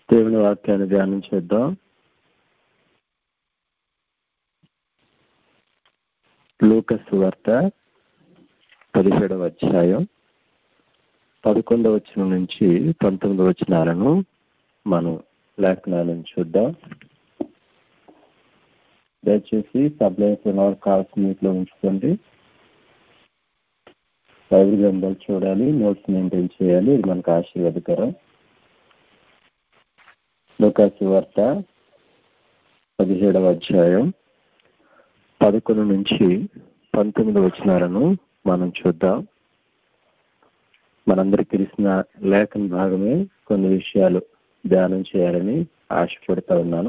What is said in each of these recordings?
దేవుని వాక్యాన్ని ధ్యానం చేద్దాం లూకస్ వార్త పదిహేడవ అధ్యాయం పదకొండవ వచనం నుంచి పంతొమ్మిదవ వచనాలను మనం లేఖనాలను చూద్దాం దయచేసి సబ్లైన్స్ కాల్స్ మీట్లో ఉంచుకోండి బైబిల్ గ్రంథాలు చూడాలి నోట్స్ మెయింటైన్ చేయాలి ఇది మనకు ఆశీర్వాదకరం లోకాసు వార్త పదిహేడవ అధ్యాయం పదకొండు నుంచి పంతొమ్మిది వచనాలను మనం చూద్దాం మనందరికి తెలిసిన లేఖన భాగమే కొన్ని విషయాలు ధ్యానం చేయాలని ఆశపడుతూ ఉన్నాను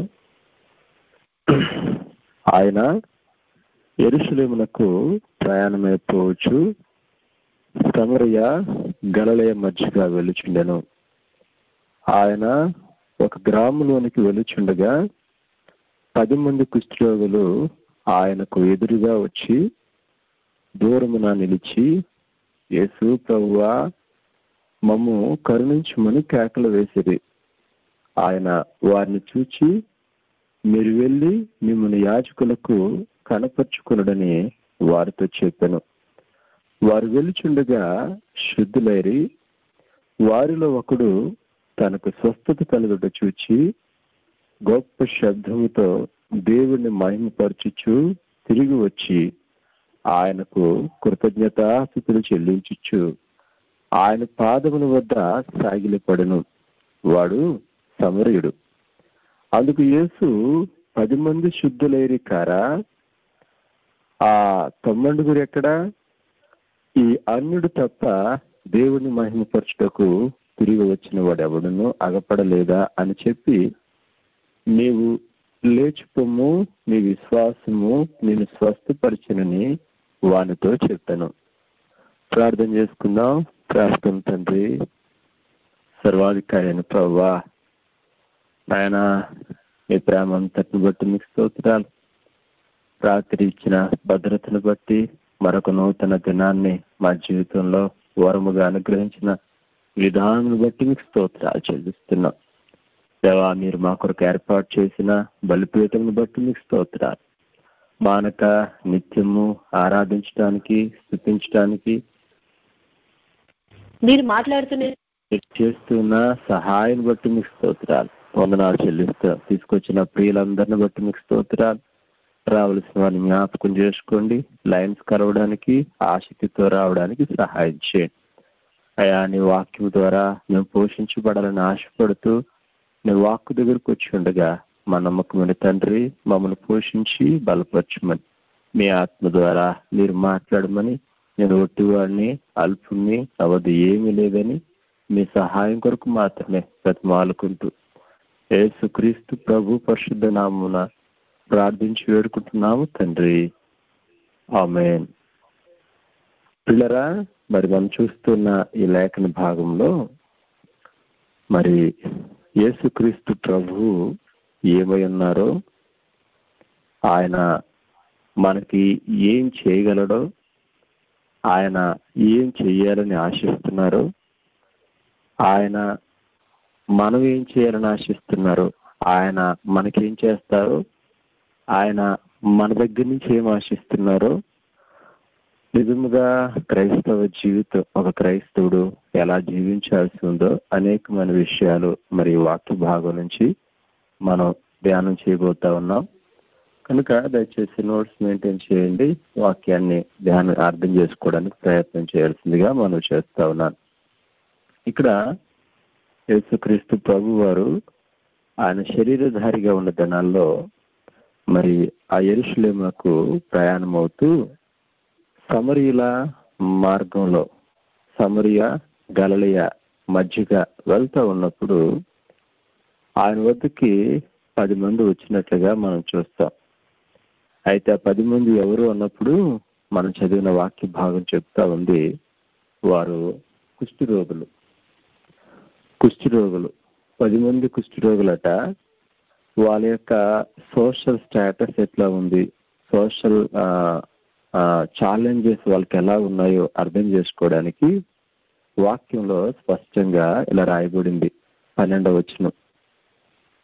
ఆయన ఎరుసలేమునకు ప్రయాణమైపోవచ్చు సమరయ గలలయ మధ్యగా వెలుచుండెను ఆయన ఒక గ్రామంలోనికి వెలుచుండగా పది మంది కుష్ఠరోగులు ఆయనకు ఎదురుగా వచ్చి దూరమున నిలిచి యేసు ప్రభువా మమ్ము కరుణించమని కేకలు వేసిరి ఆయన వారిని చూచి మీరు వెళ్ళి మిమ్మల్ని యాజకులకు కనపరుచుకునడని వారితో చెప్పాను వారు వెలుచుండగా శుద్ధులైరి వారిలో ఒకడు తనకు స్వస్థత కలుగుట చూచి గొప్ప శబ్దముతో దేవుణ్ణి మహిమపరచుచు తిరిగి వచ్చి ఆయనకు కృతజ్ఞతాస్థితులు చెల్లించుచు ఆయన పాదముల వద్ద సాగిలపడను వాడు సమరయుడు అందుకు యేసు పది మంది శుద్ధులైరి కారా ఆ తొమ్మండుగురు ఎక్కడా ఈ అన్యుడు తప్ప దేవుని మహిమపరచుటకు తిరిగి వచ్చిన వాడు ఎవడును అగపడలేదా అని చెప్పి నీవు లేచిపోము నీ విశ్వాసము నేను స్వస్థపరిచినని వానితో చెప్పాను ప్రార్థన చేసుకుందాం ప్రార్థన తండ్రి సర్వాధికారి అయిన ప్రవ్వా నాయన మీ ప్రేమ అంతటిని బట్టి మీకు స్తోత్రాలు రాత్రి ఇచ్చిన భద్రతను బట్టి మరొక నూతన దినాన్ని మా జీవితంలో వరముగా అనుగ్రహించిన విధానం బట్టి మీకు స్తోత్రాలు చెల్లిస్తున్నాం దేవా మీరు మా కొరకు ఏర్పాటు చేసిన బలిపీఠం బట్టి మీకు స్తోత్రాలు మానక నిత్యము ఆరాధించడానికి స్థుతించడానికి మీరు మాట్లాడుతున్న చేస్తున్న సహాయం బట్టి మీకు స్తోత్రాలు వందనాలు చెల్లిస్తా తీసుకొచ్చిన ప్రియులందరిని బట్టి మీకు స్తోత్రాలు రావలసిన వారిని జ్ఞాపకం చేసుకోండి లైన్స్ కలవడానికి ఆసక్తితో రావడానికి సహాయం చేయండి అయా నీ వాక్యం ద్వారా మేము పోషించబడాలని ఆశపడుతూ నీ వాక్కు దగ్గరకు వచ్చి ఉండగా మా నమ్మకమైన తండ్రి మమ్మల్ని పోషించి బలపరచమని మీ ఆత్మ ద్వారా మీరు మాట్లాడమని నేను ఒట్టివాడిని అల్పుణ్ణి అవధి ఏమీ లేదని మీ సహాయం కొరకు మాత్రమే ప్రతిమాలుకుంటూ యేసుక్రీస్తు ప్రభు పరిశుద్ధ నామున ప్రార్థించి వేడుకుంటున్నాము తండ్రి ఆమెన్ పిల్లరా మరి మనం చూస్తున్న ఈ లేఖన భాగంలో మరి యేసుక్రీస్తు ప్రభు ఏమై ఉన్నారో ఆయన మనకి ఏం చేయగలడో ఆయన ఏం చెయ్యాలని ఆశిస్తున్నారో ఆయన మనం ఏం చేయాలని ఆశిస్తున్నారో ఆయన మనకేం చేస్తారో ఆయన మన దగ్గర నుంచి ఏం ఆశిస్తున్నారో నిజముగా క్రైస్తవ జీవితం ఒక క్రైస్తవుడు ఎలా జీవించాల్సి ఉందో అనేకమైన విషయాలు మరి వాక్య భాగం నుంచి మనం ధ్యానం చేయబోతా ఉన్నాం కనుక దయచేసి నోట్స్ మెయింటైన్ చేయండి వాక్యాన్ని ధ్యానం అర్థం చేసుకోవడానికి ప్రయత్నం చేయాల్సిందిగా మనం చేస్తా ఉన్నాను ఇక్కడ యేసుక్రీస్తు ప్రభు వారు ఆయన శరీరధారిగా ఉన్న దినాల్లో మరి ఆ ఎరుషులేమునకు ప్రయాణం అవుతూ సమరియల మార్గంలో సమరియ గలలియ మధ్యగా వెళ్తా ఉన్నప్పుడు ఆయన వద్దకి పది మంది వచ్చినట్లుగా మనం చూస్తాం అయితే ఆ పది మంది ఎవరు అన్నప్పుడు మనం చదివిన వాక్య భాగం చెప్తా ఉంది వారు కుష్ఠరోగులు కుష్ఠరోగులు పది మంది కుష్ఠరోగులట వాళ్ళ యొక్క సోషల్ స్టేటస్ ఎట్లా ఉంది సోషల్ ఛాలెంజెస్ వాళ్ళకి ఎలా ఉన్నాయో అర్థం చేసుకోవడానికి వాక్యంలో స్పష్టంగా ఇలా రాయబడింది పన్నెండవ వచనం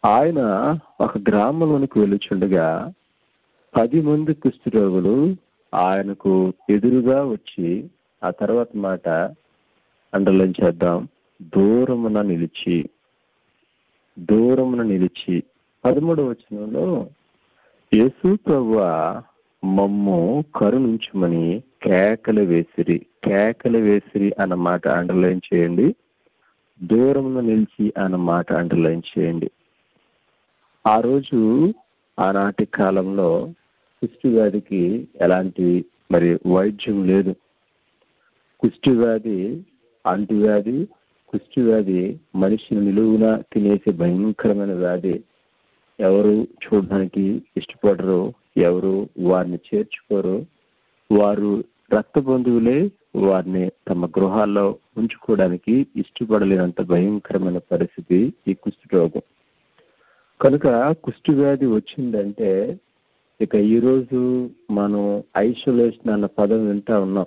ఆయన ఒక గ్రామంలోనికి వెళ్ళుచుండగా పది మంది కుష్ఠరోగులు ఆయనకు ఎదురుగా వచ్చి ఆ తర్వాత మాట అండర్లైన్ చేద్దాం దూరమున నిలిచి దూరమున నిలిచి పదమూడవ వచనంలో యేసు ప్రభు మమ్ము కరుణించుమని కేకలు వేసిరి కేకలు వేసిరి అన్న మాట అండర్లైన్ చేయండి దూరమున నిలిచి అన్న మాట అండర్లైన్ చేయండి ఆ రోజు ఆనాటి కాలంలో కుష్ఠవ్యాధికి ఎలాంటి మరి వైద్యం లేదు కుష్ఠవ్యాధి అంటువ్యాధి కుష్ఠవ్యాధి మనిషిని నిలువున తినేసే భయంకరమైన వ్యాధి ఎవరు చూడడానికి ఇష్టపడరు ఎవరు వారిని చేర్చుకోరు వారు రక్త బంధువులే వారిని తమ గృహాల్లో ఉంచుకోవడానికి ఇష్టపడలేనంత భయంకరమైన పరిస్థితి ఈ కుష్టి రోగం కనుక కుష్టి వ్యాధి వచ్చిందంటే ఇక ఈరోజు మనం ఐసోలేషన్ అన్న పదం వింటా ఉన్నాం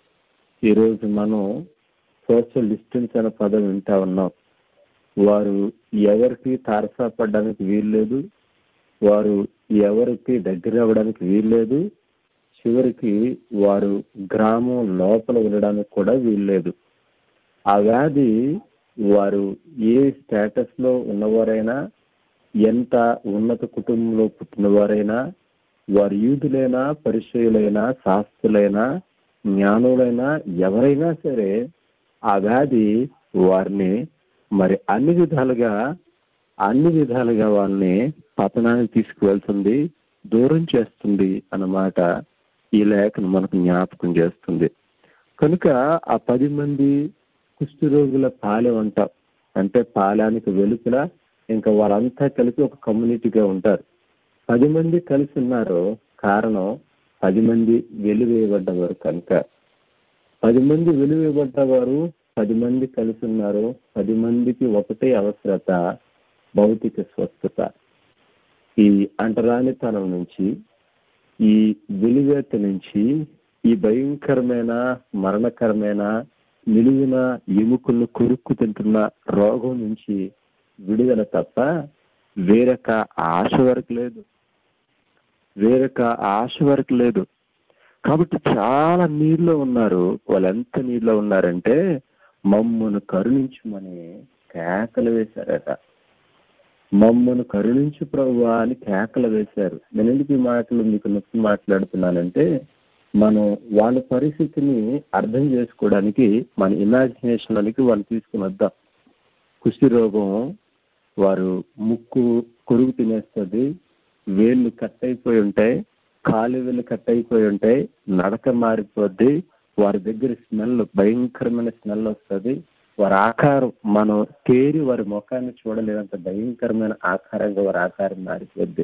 ఈరోజు మనం సోషల్ డిస్టెన్స్ అనే పదం వింటా ఉన్నాం వారు ఎవరికి తారసపడడానికి వీల్లేదు వారు ఎవరికి దగ్గర అవ్వడానికి వీల్లేదు చివరికి వారు గ్రామం లోపల ఉండడానికి కూడా వీల్లేదు ఆ వ్యాధి వారు ఏ స్టేటస్ లో ఉన్నవారైనా ఎంత ఉన్నత కుటుంబంలో పుట్టినవారైనా వారు యూదులైనా పరిచయులైనా శాస్త్రులైనా జ్ఞానులైనా ఎవరైనా సరే ఆ వ్యాధి వారిని మరి అన్ని విధాలుగా అన్ని విధాలుగా వాళ్ళని పతనానికి తీసుకువెళ్తుంది దూరం చేస్తుంది అన్నమాట ఈ లేఖను మనకు జ్ఞాపకం చేస్తుంది కనుక ఆ పది మంది కుష్ఠరోగుల పాలెం అంటాం అంటే పాలానికి వెలుపల ఇంకా వారంతా కలిసి ఒక కమ్యూనిటీగా ఉంటారు పది మంది కలిసి ఉన్నారు కారణం పది మంది వెలువేయబడ్డవారు కనుక పది మంది వెలువేయబడ్డవారు పది మంది కలిసి ఉన్నారు పది మందికి ఒకటే అవసరత భౌతిక స్వస్థత ఈ అంటరానితనం నుంచి ఈ వెలివేత నుంచి ఈ భయంకరమైన మరణకరమైన నిలువున ఎముకలను కొరుక్కు తింటున్న రోగం నుంచి విడుదల తప్ప వేరొక ఆశ వరకు లేదు వేరొక ఆశ వరకు లేదు కాబట్టి చాలా నీళ్ళలో ఉన్నారు వాళ్ళు ఎంత నీళ్ళలో ఉన్నారంటే మమ్మను కరుణించమని కేకలు వేశారట మమ్మను కరుణించు ప్రభు అని కేకలు వేశారు నేను ఎందుకు ఈ మాటలు మీకు నొప్పి మాట్లాడుతున్నానంటే మనం వాళ్ళ పరిస్థితిని అర్థం చేసుకోవడానికి మన ఇమాజినేషన్లోనికి వాళ్ళు తీసుకుని వద్దాం కుష్టి రోగం వారు ముక్కు కొరుగు తినేస్తుంది వేళ్ళు కట్ అయిపోయి ఉంటాయి కాలు వేళ్ళు కట్ అయిపోయి ఉంటాయి నడక మారిపోద్ది వారి దగ్గర స్మెల్ భయంకరమైన స్మెల్ వస్తుంది వారి ఆకారం మనం తేరి వారి ముఖాన్ని చూడలేనంత భయంకరమైన ఆకారంగా వారి ఆకారం మారిపోద్ది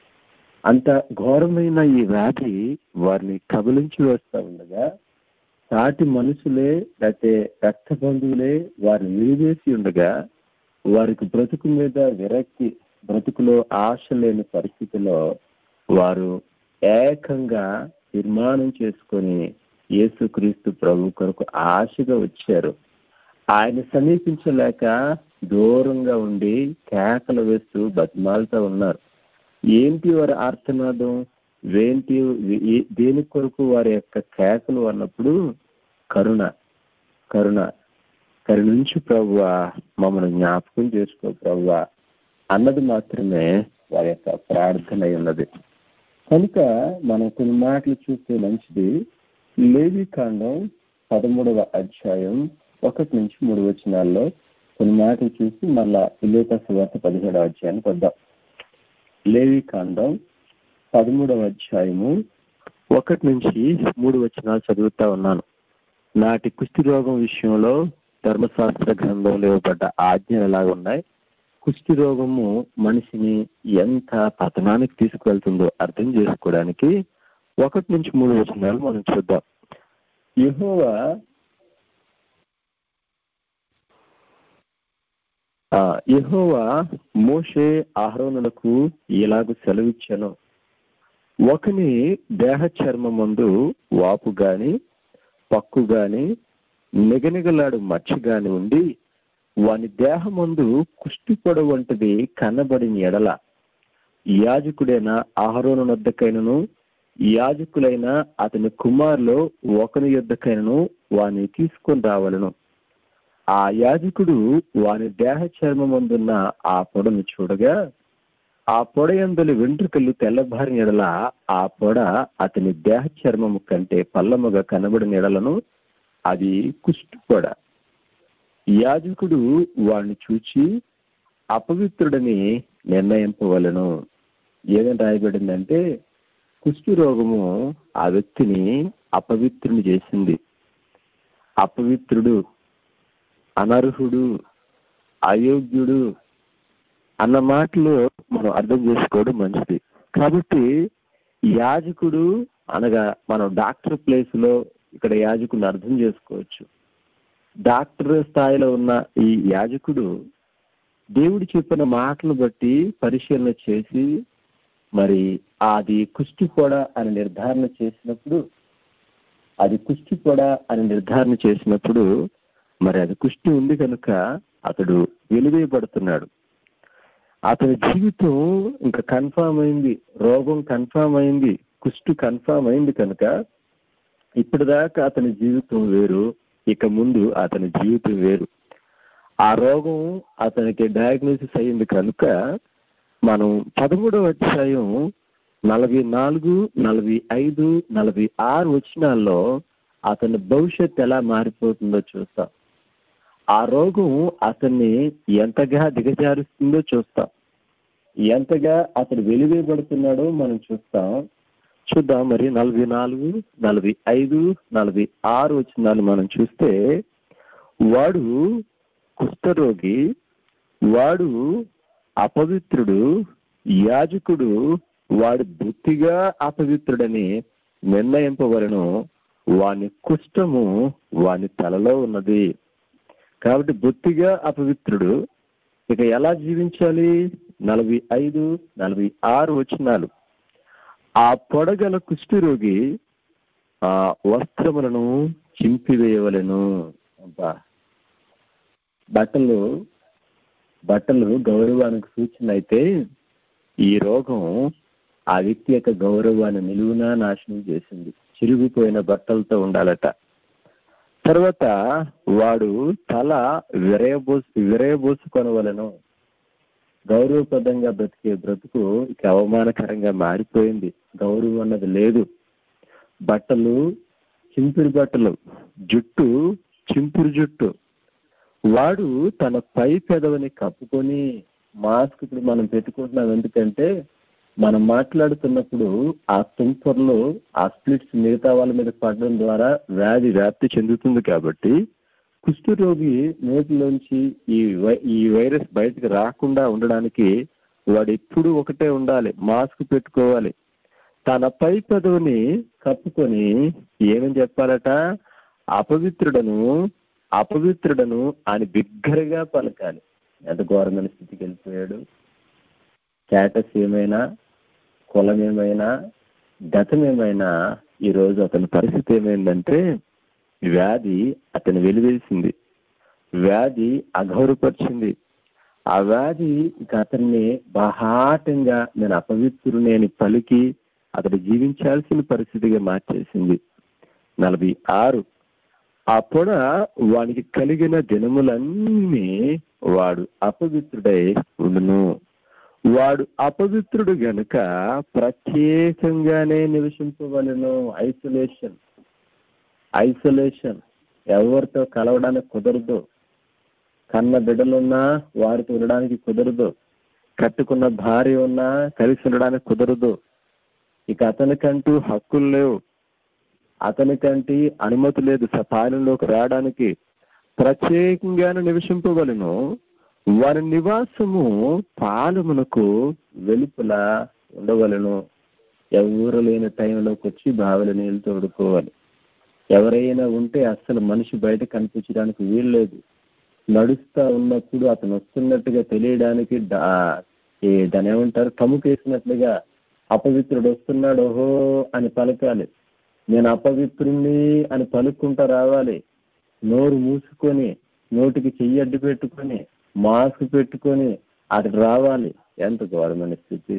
అంత ఘోరమైన ఈ వ్యాధి వారిని కబలించి వేస్తూ ఉండగా సాటి మనుషులే లేకపోతే రక్త బంధువులే వారిని విరివేసి ఉండగా వారికి బ్రతుకు మీద విరక్తి బ్రతుకులో ఆశ లేని పరిస్థితిలో వారు ఏకంగా తీర్మానం చేసుకొని యేసుక్రీస్తు ప్రభు కొరకు ఆశగా వచ్చారు ఆయన సమీపించలేక దూరంగా ఉండి కేకలు వేస్తూ బతిమాలుతూ ఉన్నారు ఏంటి వారి ఆర్తనాదం ఏంటి దేని కొరకు వారి యొక్క కేకలు అన్నప్పుడు కరుణ కరుణ కరుణించు ప్రభువా మమ్మల్ని జ్ఞాపకం చేసుకో ప్రభువా అన్నది మాత్రమే వారి యొక్క ప్రార్థన అయి ఉన్నది కనుక మనం కొన్ని మాటలు చూస్తే మంచిది లేవి కాండం పదమూడవ అధ్యాయం ఒకటి నుంచి మూడు వచనాల్లో కొన్ని మాటలు చూసి మళ్ళా ఇల్లేక సువార్త పదిహేడవ అధ్యాయానికి వద్దాం లేవి కాండం పదమూడవ అధ్యాయము ఒకటి నుంచి మూడు వచనాలు చదువుతా ఉన్నాను నాటి కుష్టి రోగం విషయంలో ధర్మశాస్త్ర గ్రంథంలో ఇవ్వబడ్డ ఆజ్ఞలు ఎలాగ ఉన్నాయి కుష్టి రోగము మనిషిని ఎంత పతనానికి తీసుకువెళ్తుందో అర్థం చేసుకోవడానికి ఒకటి నుంచి మూడు వచనాలు మనం చూద్దాం యహోవా యహోవా మోషే ఆహ్రోనులకు ఇలాగ సెలవిచ్చాను ఒకని దేహ చర్మం ముందు వాపు గాని పక్కు గాని నిగనిగలాడు మచ్చ గాని ఉండి వాని దేహమందు కుష్టి పొడ వంటిది కనబడిన ఎడల యాజకుడైన ఆహరోను వద్దకైనను యాజకులైన అతని కుమారులో ఒకని యొద్దకైనను వాని తీసుకొని రావలను ఆ యాజకుడు వాని దేహ చర్మమందున్న ఆ పొడను చూడగా ఆ పొడ ఎందులు వెంట్రుకలు తెల్లబారిన ఎడల ఆ పొడ అతని దేహ చర్మము కంటే పల్లముగా కనబడిన ఎడలను అది కుష్టి పొడ యాజకుడు వాడిని చూచి అపవిత్రుడని నిర్ణయింపవలను ఏమని రాయబడిందంటే కుష్టి రోగము ఆ వ్యక్తిని అపవిత్రుని చేసింది అపవిత్రుడు అనర్హుడు అయోగ్యుడు అన్న మాటలు మనం అర్థం చేసుకోవడం మంచిది కాబట్టి యాజకుడు అనగా మనం డాక్టర్ ప్లేస్ లో ఇక్కడ యాజకుడిని అర్థం చేసుకోవచ్చు డాక్టర్ స్థాయిలో ఉన్న ఈ యాజకుడు దేవుడు చెప్పిన మాటలు బట్టి పరిశీలన చేసి మరి అది కుష్టి పొడ అని నిర్ధారణ చేసినప్పుడు అది కుష్టి పొడ అని నిర్ధారణ చేసినప్పుడు మరి అది కుష్టి ఉంది కనుక అతడు వెలివేయబడుతున్నాడు అతని జీవితం ఇంకా కన్ఫామ్ అయింది రోగం కన్ఫామ్ అయింది కుష్టు కన్ఫామ్ అయింది కనుక ఇప్పటిదాకా అతని జీవితం వేరు ఇక ముందు అతని జీవితం వేరు ఆ రోగం అతనికి డయాగ్నోసిస్ అయింది కనుక మనం పదమూడవ అధ్యాయం నలభై నాలుగు నలభై ఐదు నలభై ఆరు వచనాల్లో అతని భవిష్యత్ ఎలా మారిపోతుందో చూస్తాం ఆ రోగం అతన్ని ఎంతగా దిగజారుస్తుందో చూస్తాం ఎంతగా అతడు వెలివేయబడుతున్నాడో మనం చూస్తాం చూద్దాం మరి నలభై నాలుగు నలభై ఐదు నలభై ఆరు వచనాలు మనం చూస్తే వాడు కుష్ఠరోగి వాడు అపవిత్రుడు యాజకుడు వాడు బుద్ధిగా అపవిత్రుడని నిర్ణయింపవలను వాని కుష్టము వాని తలలో ఉన్నది కాబట్టి బొత్తిగా అపవిత్రుడు ఇక ఎలా జీవించాలి నలభై ఐదు నలభై ఆరు వచనాలు ఆ పొడగల కుష్ఠరోగి ఆ వస్త్రములను చింపివేయవలను అబ్బా బట్టలు బట్టలు గౌరవానికి సూచన అయితే ఈ రోగం ఆ వ్యక్తి యొక్క గౌరవాన్ని నిలువునా నాశనం చేసింది చిరిగిపోయిన బట్టలతో ఉండాలట తర్వాత వాడు తల విరయబోసు విరయబోసుకొనవలను గౌరవప్రదంగా బ్రతికే బ్రతుకు ఇక అవమానకరంగా మారిపోయింది గౌరవం అన్నది లేదు బట్టలు చింపురు బట్టలు జుట్టు చింపురు జుట్టు వాడు తన పై పెదవిని కప్పుకొని మాస్క్ ఇప్పుడు మనం పెట్టుకుంటున్నాం ఎందుకంటే మనం మాట్లాడుతున్నప్పుడు ఆ తుంపర్లు ఆ స్ప్లిట్స్ మిగతా వాళ్ళ మీద పడడం ద్వారా వ్యాధి వ్యాప్తి చెందుతుంది కాబట్టి కుష్ఠరోగి నోటిలోంచి ఈ వై ఈ వైరస్ బయటకు రాకుండా ఉండడానికి వాడు ఎప్పుడు ఒకటే ఉండాలి మాస్క్ పెట్టుకోవాలి తన పై పదవిని కప్పుకొని ఏమని చెప్పాలట అపవిత్రుడను అపవిత్రుడను అని బిగ్గరగా పలకాలి ఎంత ఘోరమైన స్థితికి వెళ్ళిపోయాడు స్టేటస్ ఏమైనా కులం ఏమైనా గతం ఏమైనా ఈరోజు అతని పరిస్థితి ఏమైందంటే వ్యాధి అతని వెలివేసింది వ్యాధి అగౌరవపరిచింది ఆ వ్యాధి ఇక అతన్ని బహాటంగా నేను అపవిత్రుని అని పలికి అతడు జీవించాల్సిన పరిస్థితిగా మార్చేసింది నలభై ఆరు ఆ పొడ వానికి కలిగిన దినములన్నీ వాడు అపవిత్రుడై ఉండును వాడు అపవిత్రుడు గనుక ప్రత్యేకంగానే నివసింపవలను ఐసోలేషన్ ఐసోలేషన్ ఎవరితో కలవడానికి కుదరదు కన్న బిడ్డలున్నా వారితో ఉండడానికి కుదరదు కట్టుకున్న భార్య ఉన్నా కలిసి ఉండడానికి కుదరదు ఇక అతనికంటూ హక్కులు లేవు అతనికంటే అనుమతి లేదు సపాలనలోకి రావడానికి ప్రత్యేకంగాను నివసింపవలను వారి నివాసము పాలమునకు వెలుపల ఉండవలను ఎవరు లేని టైంలోకి వచ్చి బావిల నీళ్ళు తోడుకోవాలి ఎవరైనా ఉంటే అస్సలు మనిషి బయట కనిపించడానికి వీల్లేదు నడుస్తా ఉన్నప్పుడు అతను వస్తున్నట్టుగా తెలియడానికి దాని ఏమంటారు కముకేసినట్లుగా అపవిత్రుడు వస్తున్నాడు ఓహో అని పలకాలి నేను అపవిత్రుణ్ణి అని పలుక్కుంటా రావాలి నోరు మూసుకొని నోటికి చెయ్యి అడ్డు పెట్టుకొని మాస్క్ పెట్టుకొని అటు రావాలి ఎంత ఘోరమైన స్థితి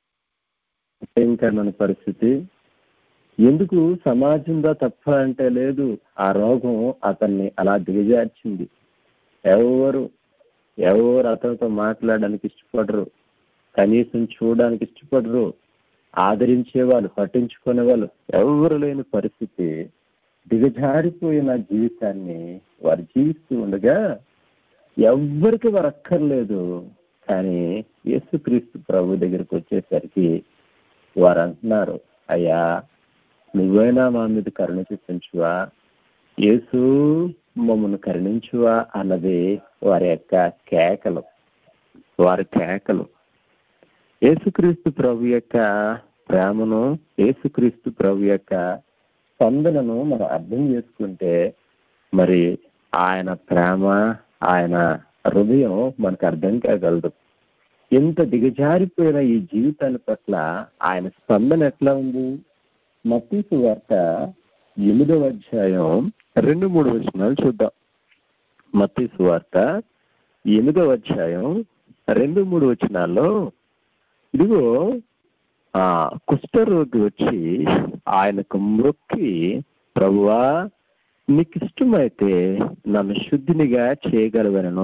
భయంకరమైన పరిస్థితి ఎందుకు సమాజంలో తప్ప అంటే లేదు ఆ రోగం అతన్ని అలా దిగజార్చింది ఎవరు ఎవరు అతనితో మాట్లాడడానికి ఇష్టపడరు కనీసం చూడడానికి ఇష్టపడరు ఆదరించే వాళ్ళు పట్టించుకునే వాళ్ళు ఎవరు లేని పరిస్థితి దిగజారిపోయిన జీవితాన్ని వారు జీవిస్తూ ఉండగా ఎవ్వరికి వారు అక్కర్లేదు కానీ యేసుక్రీస్తు ప్రభు దగ్గరికి వచ్చేసరికి వారు అంటున్నారు అయ్యా నువ్వైనా మా మీద కరుణ చూపించువా యేసు మమ్మల్ని కరుణించువా అన్నది వారి యొక్క కేకలు వారి కేకలు యేసుక్రీస్తు ప్రభు యొక్క ప్రేమను యేసుక్రీస్తు ప్రభు యొక్క స్పందనను మనం అర్థం చేసుకుంటే మరి ఆయన ప్రేమ ఆయన హృదయం మనకు అర్థం కాగలదు ఎంత దిగజారిపోయిన ఈ జీవితాల పట్ల ఆయన స్పందన ఎట్లా ఉంది మతీసు వార్త ఎనిమిదవ అధ్యాయం రెండు మూడు వచనాలు చూద్దాం మతీసు వార్త ఎనిమిదవ అధ్యాయం రెండు మూడు వచనాల్లో ఇదిగో ఆ కుష్ఠరోగి వచ్చి ఆయనకు మొక్కి ప్రభువా నీకు ఇష్టమైతే నన్ను శుద్ధినిగా చేయగలవనను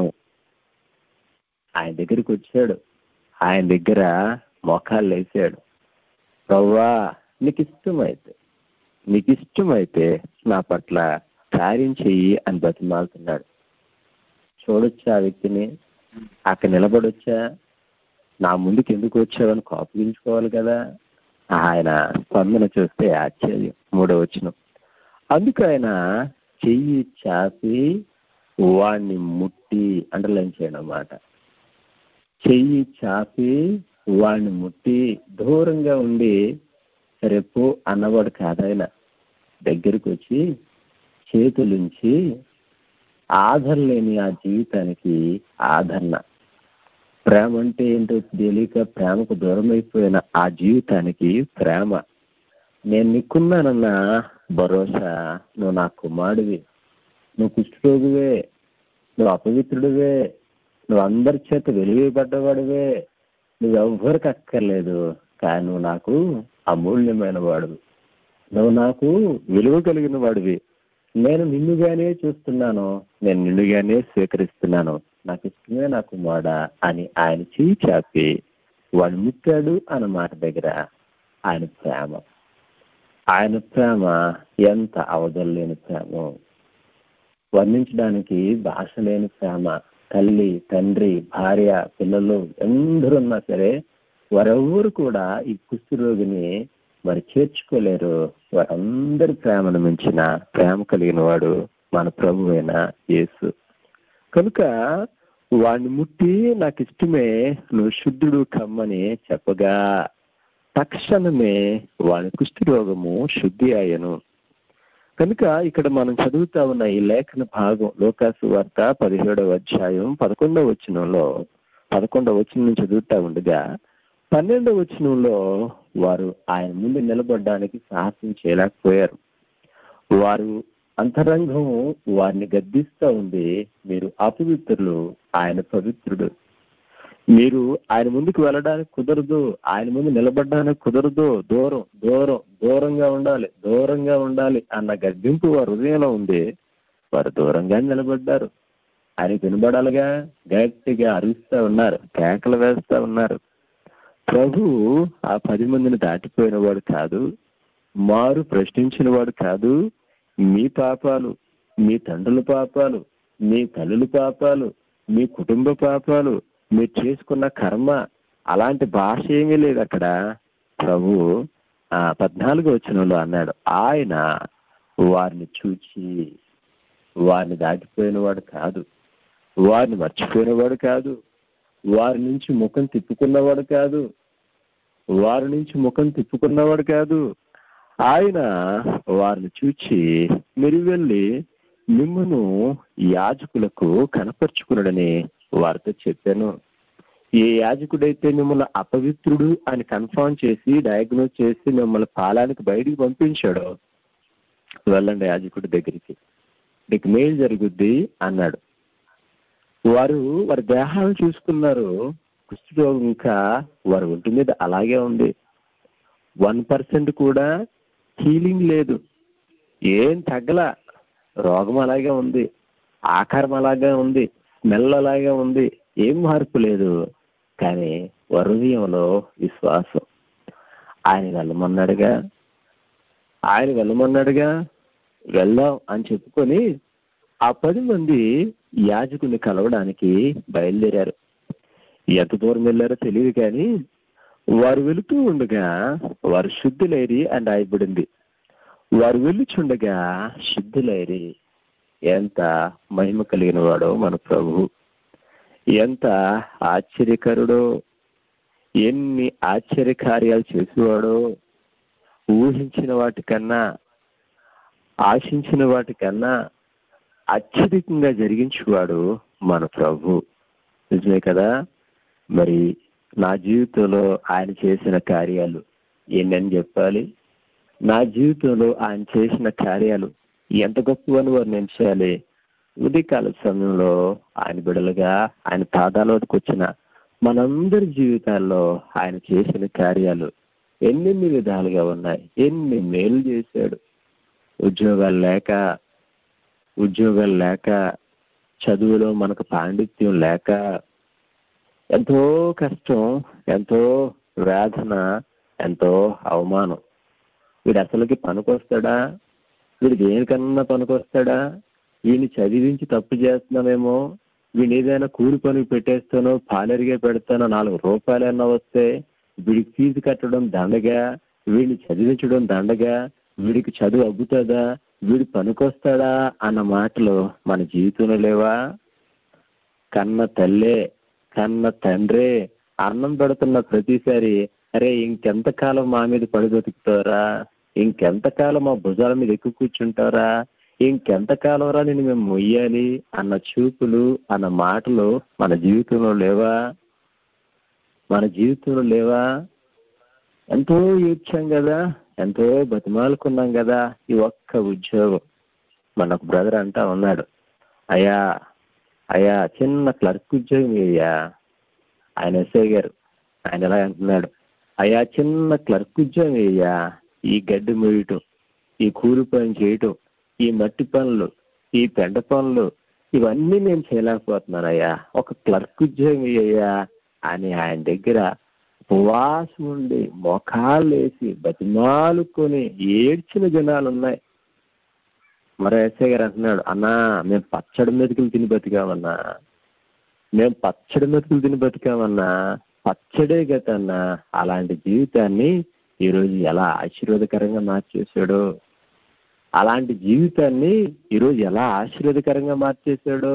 ఆయన దగ్గరికి వచ్చాడు ఆయన దగ్గర మోకాళ్ళు వేసాడు ప్రవ్వా నీకు ఇష్టమైతే నీకు ఇష్టమైతే నా పట్ల కార్యం చెయ్యి అని బతిమాలుతున్నాడు చూడొచ్చా ఆ వ్యక్తిని అక్కడ నిలబడొచ్చా నా ముందుకు ఎందుకు వచ్చావని కోపగించుకోవాలి కదా ఆయన స్పందన చూస్తే ఆశ్చర్యం మూడో వచ్చిన అందుకు ఆయన చెయ్యి చాపి వాణ్ణి ముట్టి అండర్లైన్ చేయడం అన్నమాట చెయ్యి చాపి వాణ్ణి ముట్టి దూరంగా ఉండి రేపు అన్నవాడు కాదాయన దగ్గరికి వచ్చి చేతులుంచి ఆదరణ లేని ఆ జీవితానికి ఆదరణ ప్రేమ అంటే ఏంటో తెలియక ప్రేమకు దూరం అయిపోయిన ఆ జీవితానికి ప్రేమ నేను నీకున్నానన్న భరోసా నువ్వు నా కుమారుడివి నువ్వు కుష్ఠరోగివే నువ్వు అపవిత్రుడివే నువ్వు అందరి చేత వెలివేయబడ్డవాడివే నువ్వు ఎవ్వరికి అక్కర్లేదు కానీ నువ్వు నాకు అమూల్యమైన వాడివి నువ్వు నాకు విలువ కలిగిన వాడివి నేను నిన్నుగానే చూస్తున్నాను నేను నిన్నుగానే స్వీకరిస్తున్నాను నాకు ఇష్టమే నాకు మాడ అని ఆయన చేయి చాపి వాడు ముట్టాడు అన్న మాట దగ్గర ఆయన ప్రేమ ఆయన ప్రేమ ఎంత అవధులేని ప్రేమ వర్ణించడానికి భాష లేని ప్రేమ తల్లి తండ్రి భార్య పిల్లలు ఎందరున్నా సరే వారెవ్వరు కూడా ఈ కుష్ఠరోగిని మరి చేర్చుకోలేరు వారందరి ప్రేమను మించిన ప్రేమ కలిగిన వాడు మన ప్రభు అయిన యేసు కనుక వాడిని ముట్టి నాకు ఇష్టమే నువ్వు శుద్ధుడు కమ్మని చెప్పగా తక్షణమే వాని కుష్ఠరోగము శుద్ధి అయ్యను కనుక ఇక్కడ మనం చదువుతా ఉన్న ఈ లేఖన భాగం లోకాసు వార్త పదిహేడవ అధ్యాయం పదకొండవ వచనంలో పదకొండవ వచనం చదువుతా ఉండగా పన్నెండవ వచనంలో వారు ఆయన ముందు నిలబడడానికి సాహసం చేయలేకపోయారు వారు అంతరంగం వారిని గద్దిస్తూ ఉంది మీరు అపవిత్రులు ఆయన పవిత్రుడు మీరు ఆయన ముందుకు వెళ్ళడానికి కుదరదు ఆయన ముందు నిలబడడానికి కుదరదు దూరం దూరం దూరంగా ఉండాలి దూరంగా ఉండాలి అన్న గద్దింపు వారి హృదయంలో ఉంది వారు దూరంగా నిలబడ్డారు ఆయన వినబడాలిగా గట్టిగా అరుస్తూ ఉన్నారు కేకలు వేస్తూ ఉన్నారు ప్రభు ఆ పది మందిని దాటిపోయిన వాడు కాదు మారు ప్రశ్నించిన వాడు కాదు మీ పాపాలు మీ తండ్రుల పాపాలు మీ తల్లుల పాపాలు మీ కుటుంబ పాపాలు మీరు చేసుకున్న కర్మ అలాంటి భాష ఏమీ లేదు అక్కడ ప్రభు ఆ పద్నాలుగో వచనంలో అన్నాడు ఆయన వారిని చూచి వారిని దాటిపోయిన వాడు కాదు వారిని మర్చిపోయినవాడు కాదు వారి నుంచి ముఖం తిప్పుకున్నవాడు కాదు వారి నుంచి ముఖం తిప్పుకున్నవాడు కాదు ఆయన వారిని చూచి మీరు వెళ్ళి మిమ్మను యాజకులకు కనపరుచుకున్నాడని వారితో చెప్పాను ఏ యాజకుడైతే మిమ్మల్ని అపవిత్రుడు అని కన్ఫర్మ్ చేసి డయాగ్నోజ్ చేసి మిమ్మల్ని పాలానికి బయటికి పంపించాడో వెళ్ళండి యాజకుడి దగ్గరికి నీకు మేలు జరుగుద్ది అన్నాడు వారు వారి దేహాలు చూసుకున్నారు కుష్ఠరోగం ఇంకా వారి ఒంటి మీద అలాగే ఉంది వన్ పర్సెంట్ కూడా హీలింగ్ లేదు ఏం తగ్గల రోగం అలాగే ఉంది ఆకారం అలాగే ఉంది స్మెల్ అలాగే ఉంది ఏం మార్పు లేదు కానీ హృదయంలో విశ్వాసం ఆయన వెళ్ళమన్నాడుగా ఆయన వెళ్ళమన్నాడుగా వెళ్దాం అని చెప్పుకొని ఆ పది మంది యాజకుని కలవడానికి బయలుదేరారు ఎంత దూరం వెళ్ళారో తెలియదు కానీ వారు వెళుతూ ఉండగా వారు శుద్ధులేరి అని రాయబడింది వారు వెళ్ళుచుండగా శుద్ధులేరి ఎంత మహిమ కలిగిన వాడో మన ప్రభు ఎంత ఆశ్చర్యకరుడో ఎన్ని ఆశ్చర్యకార్యాలు చేసేవాడో ఊహించిన వాటికన్నా ఆశించిన వాటికన్నా అత్యధికంగా జరిగించేవాడు మన ప్రభు నిజమే కదా మరి నా జీవితంలో ఆయన చేసిన కార్యాలు ఎన్నని చెప్పాలి నా జీవితంలో ఆయన చేసిన కార్యాలు ఎంత గొప్పవని వర్ణించాలి ఉదయకాల సమయంలో ఆయన బిడలుగా ఆయన పాదాలోకి వచ్చిన మనందరి జీవితాల్లో ఆయన చేసిన కార్యాలు ఎన్నెన్ని విధాలుగా ఉన్నాయి ఎన్ని మేలు చేశాడు ఉద్యోగాలు లేక ఉద్యోగాలు లేక చదువులో మనకు పాండిత్యం లేక ఎంతో కష్టం ఎంతో వేదన ఎంతో అవమానం వీడు అసలుకి పనికొస్తాడా వీడు దేనికన్నా పనికొస్తాడా వీడిని చదివించి తప్పు చేస్తున్నామేమో వీడిని ఏదైనా కూలి పనికి పెట్టేస్తానో పాలరిగా పెడతానో నాలుగు రూపాయలన్నా వస్తే వీడికి ఫీజు కట్టడం దండగా వీడిని చదివించడం దండగా వీడికి చదువు అబ్బుతుందా వీడు పనికొస్తాడా అన్న మాటలు మన జీవితంలో లేవా కన్న తల్లే కన్న తండ్రే అన్నం పెడుతున్న ప్రతిసారి అరే ఇంకెంతకాలం మా మీద పడి బతుకుతారా ఇంకెంతకాలం మా భుజాల మీద ఎక్కువ కూర్చుంటారా ఇంకెంతకాలం రా నేను మేము మొయ్యాలి అన్న చూపులు అన్న మాటలు మన జీవితంలో లేవా మన జీవితంలో లేవా ఎంతో ఏడ్చాం కదా ఎంతో బతిమాలుకున్నాం కదా ఈ ఒక్క ఉద్యోగం మన బ్రదర్ అంటా ఉన్నాడు అయ్యా అయ్యా చిన్న క్లర్క్ ఉద్యోగం అయ్యా ఆయన ఎస్ఐ గారు ఆయన ఎలా అంటున్నాడు అయ్యా చిన్న క్లర్క్ ఉద్యోగం అయ్యా ఈ గడ్డి మొయ్యటం ఈ కూలి పని చేయటం ఈ మట్టి పనులు ఈ పెంట పనులు ఇవన్నీ నేను చేయలేకపోతున్నాను అయ్యా ఒక క్లర్క్ ఉద్యోగం అయ్యా అని ఆయన దగ్గర ఉపవాసం ఉండి మొఖాలు వేసి బతిమాలుకొని ఏడ్చిన జనాలు ఉన్నాయి మరో ఎస్ఐ గారు అంటున్నాడు అన్నా మేము పచ్చడి మెతుకులు తిని బతికామన్నా మేము పచ్చడి మెతుకులు తిని బతికామన్నా పచ్చడే గతన్నా అలాంటి జీవితాన్ని ఈరోజు ఎలా ఆశీర్వాదకరంగా మార్చేశాడో అలాంటి జీవితాన్ని ఈరోజు ఎలా ఆశీర్వాదకరంగా మార్చేశాడో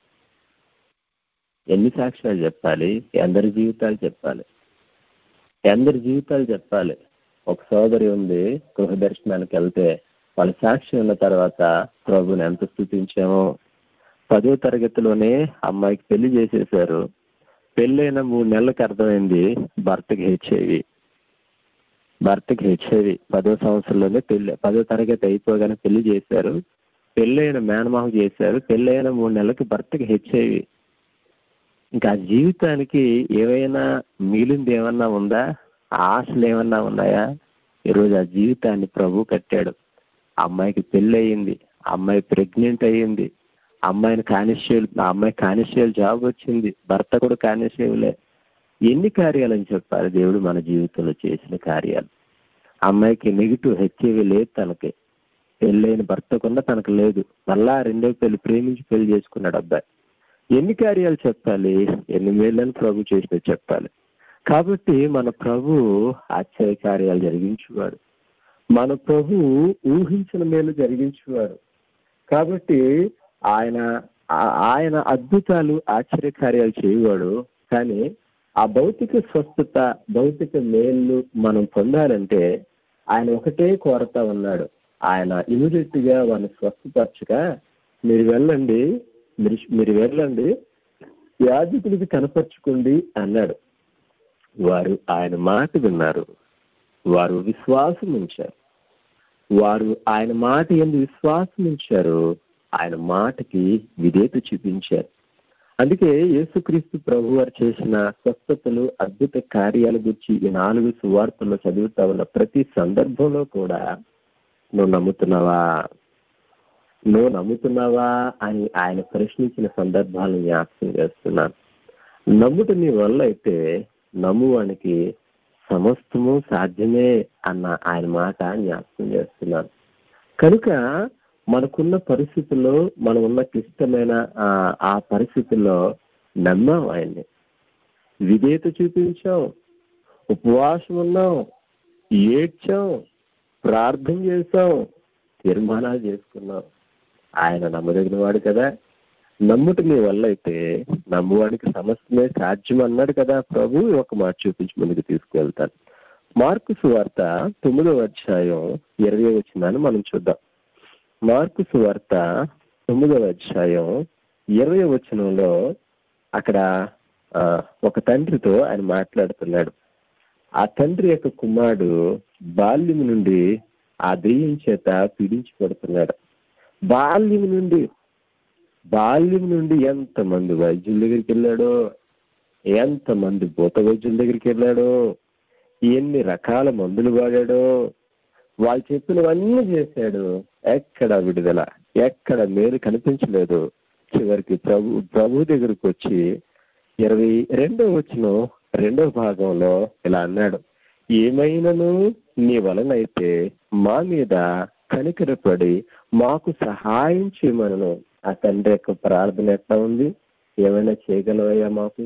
ఎన్ని సాక్ష్యాలు చెప్పాలి ఎందరి జీవితాలు చెప్పాలి ఎందరి జీవితాలు చెప్పాలి ఒక సోదరి ఉంది గృహ దర్శనానికి వెళ్తే వాళ్ళ సాక్షి ఉన్న తర్వాత ప్రభుని ఎంత స్థుతించామో పదో తరగతిలోనే అమ్మాయికి పెళ్లి చేసేశారు పెళ్ళైన మూడు నెలలకు అర్థమైంది భర్తకి హెచ్ఐవి భర్తకి హెచ్ఐవి పదో సంవత్సరంలోనే పెళ్లి పదో తరగతి అయిపోగానే పెళ్లి చేశారు పెళ్ళైన మేనమామ చేశారు పెళ్ళైన మూడు నెలలకి భర్తకి హెచ్ఐవి ఇంకా జీవితానికి ఏమైనా మిగిలింది ఏమన్నా ఉందా ఆశలు ఏమన్నా ఉన్నాయా ఈరోజు ఆ జీవితాన్ని ప్రభు కట్టాడు అమ్మాయికి పెళ్ళి అయ్యింది అమ్మాయి ప్రెగ్నెంట్ అయ్యింది అమ్మాయిని కానిస్టేబుల్ ఆ అమ్మాయి కానిస్టేబుల్ జాబ్ వచ్చింది భర్త కూడా కానిస్టేబులే ఎన్ని కార్యాలని చెప్పాలి దేవుడు మన జీవితంలో చేసిన కార్యాలు అమ్మాయికి నెగిటివ్ హెచ్ఐవి లేదు తనకి పెళ్ళైన భర్తకున్న తనకు లేదు మళ్ళా రెండో పెళ్లి ప్రేమించి పెళ్లి చేసుకున్నాడు అబ్బాయి ఎన్ని కార్యాలు చెప్పాలి ఎన్ని మేళ్ళని ప్రభు చేసిన చెప్పాలి కాబట్టి మన ప్రభు ఆశ్చర్య కార్యాలు జరిగించేవాడు మన ప్రభు ఊహించిన మేలు జరిగించేవాడు కాబట్టి ఆయన ఆయన అద్భుతాలు ఆశ్చర్య కార్యాలు చేయవాడు కానీ ఆ భౌతిక స్వస్థత భౌతిక మేలు మనం పొందాలంటే ఆయన ఒకటే కోరతా ఉన్నాడు ఆయన ఇమీడియట్ గా వారిని స్వస్థపరచగా మీరు వెళ్ళండి మీరు మీరు వెళ్ళండి యాజకుడికి కనపరుచుకోండి అన్నాడు వారు ఆయన మాట విన్నారు వారు విశ్వాసం ఉంచారు వారు ఆయన మాట ఎందు విశ్వాసం ఉంచారు ఆయన మాటకి విధేత చూపించారు అందుకే యేసుక్రీస్తు ప్రభు వారు చేసిన స్వస్థతలు అద్భుత కార్యాల గురించి ఈ నాలుగు సువార్తల్లో చదువుతా ఉన్న ప్రతి సందర్భంలో కూడా నువ్వు నమ్ముతున్నావా నువ్వు నమ్ముతున్నావా అని ఆయన ప్రశ్నించిన సందర్భాలను జ్ఞాపకం చేస్తున్నాను నమ్ముట నీ వల్ల అయితే నమ్మువానికి సమస్తము సాధ్యమే అన్న ఆయన మాట జ్ఞాపకం చేస్తున్నాను కనుక మనకున్న పరిస్థితుల్లో మనం ఉన్న క్లిష్టమైన ఆ పరిస్థితుల్లో నమ్మాం ఆయన్ని విధేయత చూపించాం ఉపవాసం ఉన్నాం ఏడ్చాం ప్రార్థన చేసాం తీర్మానాలు చేసుకున్నాం ఆయన నమ్మదగిన వాడు కదా నమ్ముట నీ వల్ల అయితే నమ్మువాడికి సమస్తమే సాధ్యం అన్నాడు కదా ప్రభు ఒక మాట చూపించి ముందుకు తీసుకువెళ్తాను మార్కు సువార్త తొమ్మిదవ అధ్యాయం ఇరవై వచ్చిందని మనం చూద్దాం మార్కు సువార్త తొమ్మిదవ అధ్యాయం ఇరవై వచనంలో అక్కడ ఒక తండ్రితో ఆయన మాట్లాడుతున్నాడు ఆ తండ్రి యొక్క కుమారుడు బాల్యం నుండి ఆ దెయ్యం చేత పీడించబడుతున్నాడు బాల్యం నుండి బాల్యం నుండి ఎంతమంది వైద్యుల దగ్గరికి వెళ్ళాడో ఎంతమంది భూత వైద్యుల దగ్గరికి వెళ్ళాడో ఎన్ని రకాల మందులు వాడాడో వాళ్ళు చెప్పినవన్నీ చేశాడు ఎక్కడ విడుదల ఎక్కడ మేలు కనిపించలేదు చివరికి ప్రభు ప్రభు దగ్గరకు వచ్చి ఇరవై రెండో వచ్చిన రెండో భాగంలో ఇలా అన్నాడు ఏమైనను నీ వలనైతే మా మీద కనికరపడి మాకు సహాయం చేయమనను ఆ తండ్రి యొక్క ప్రార్థన ఎట్లా ఉంది ఏమైనా చేయగలవయ్యా మాకు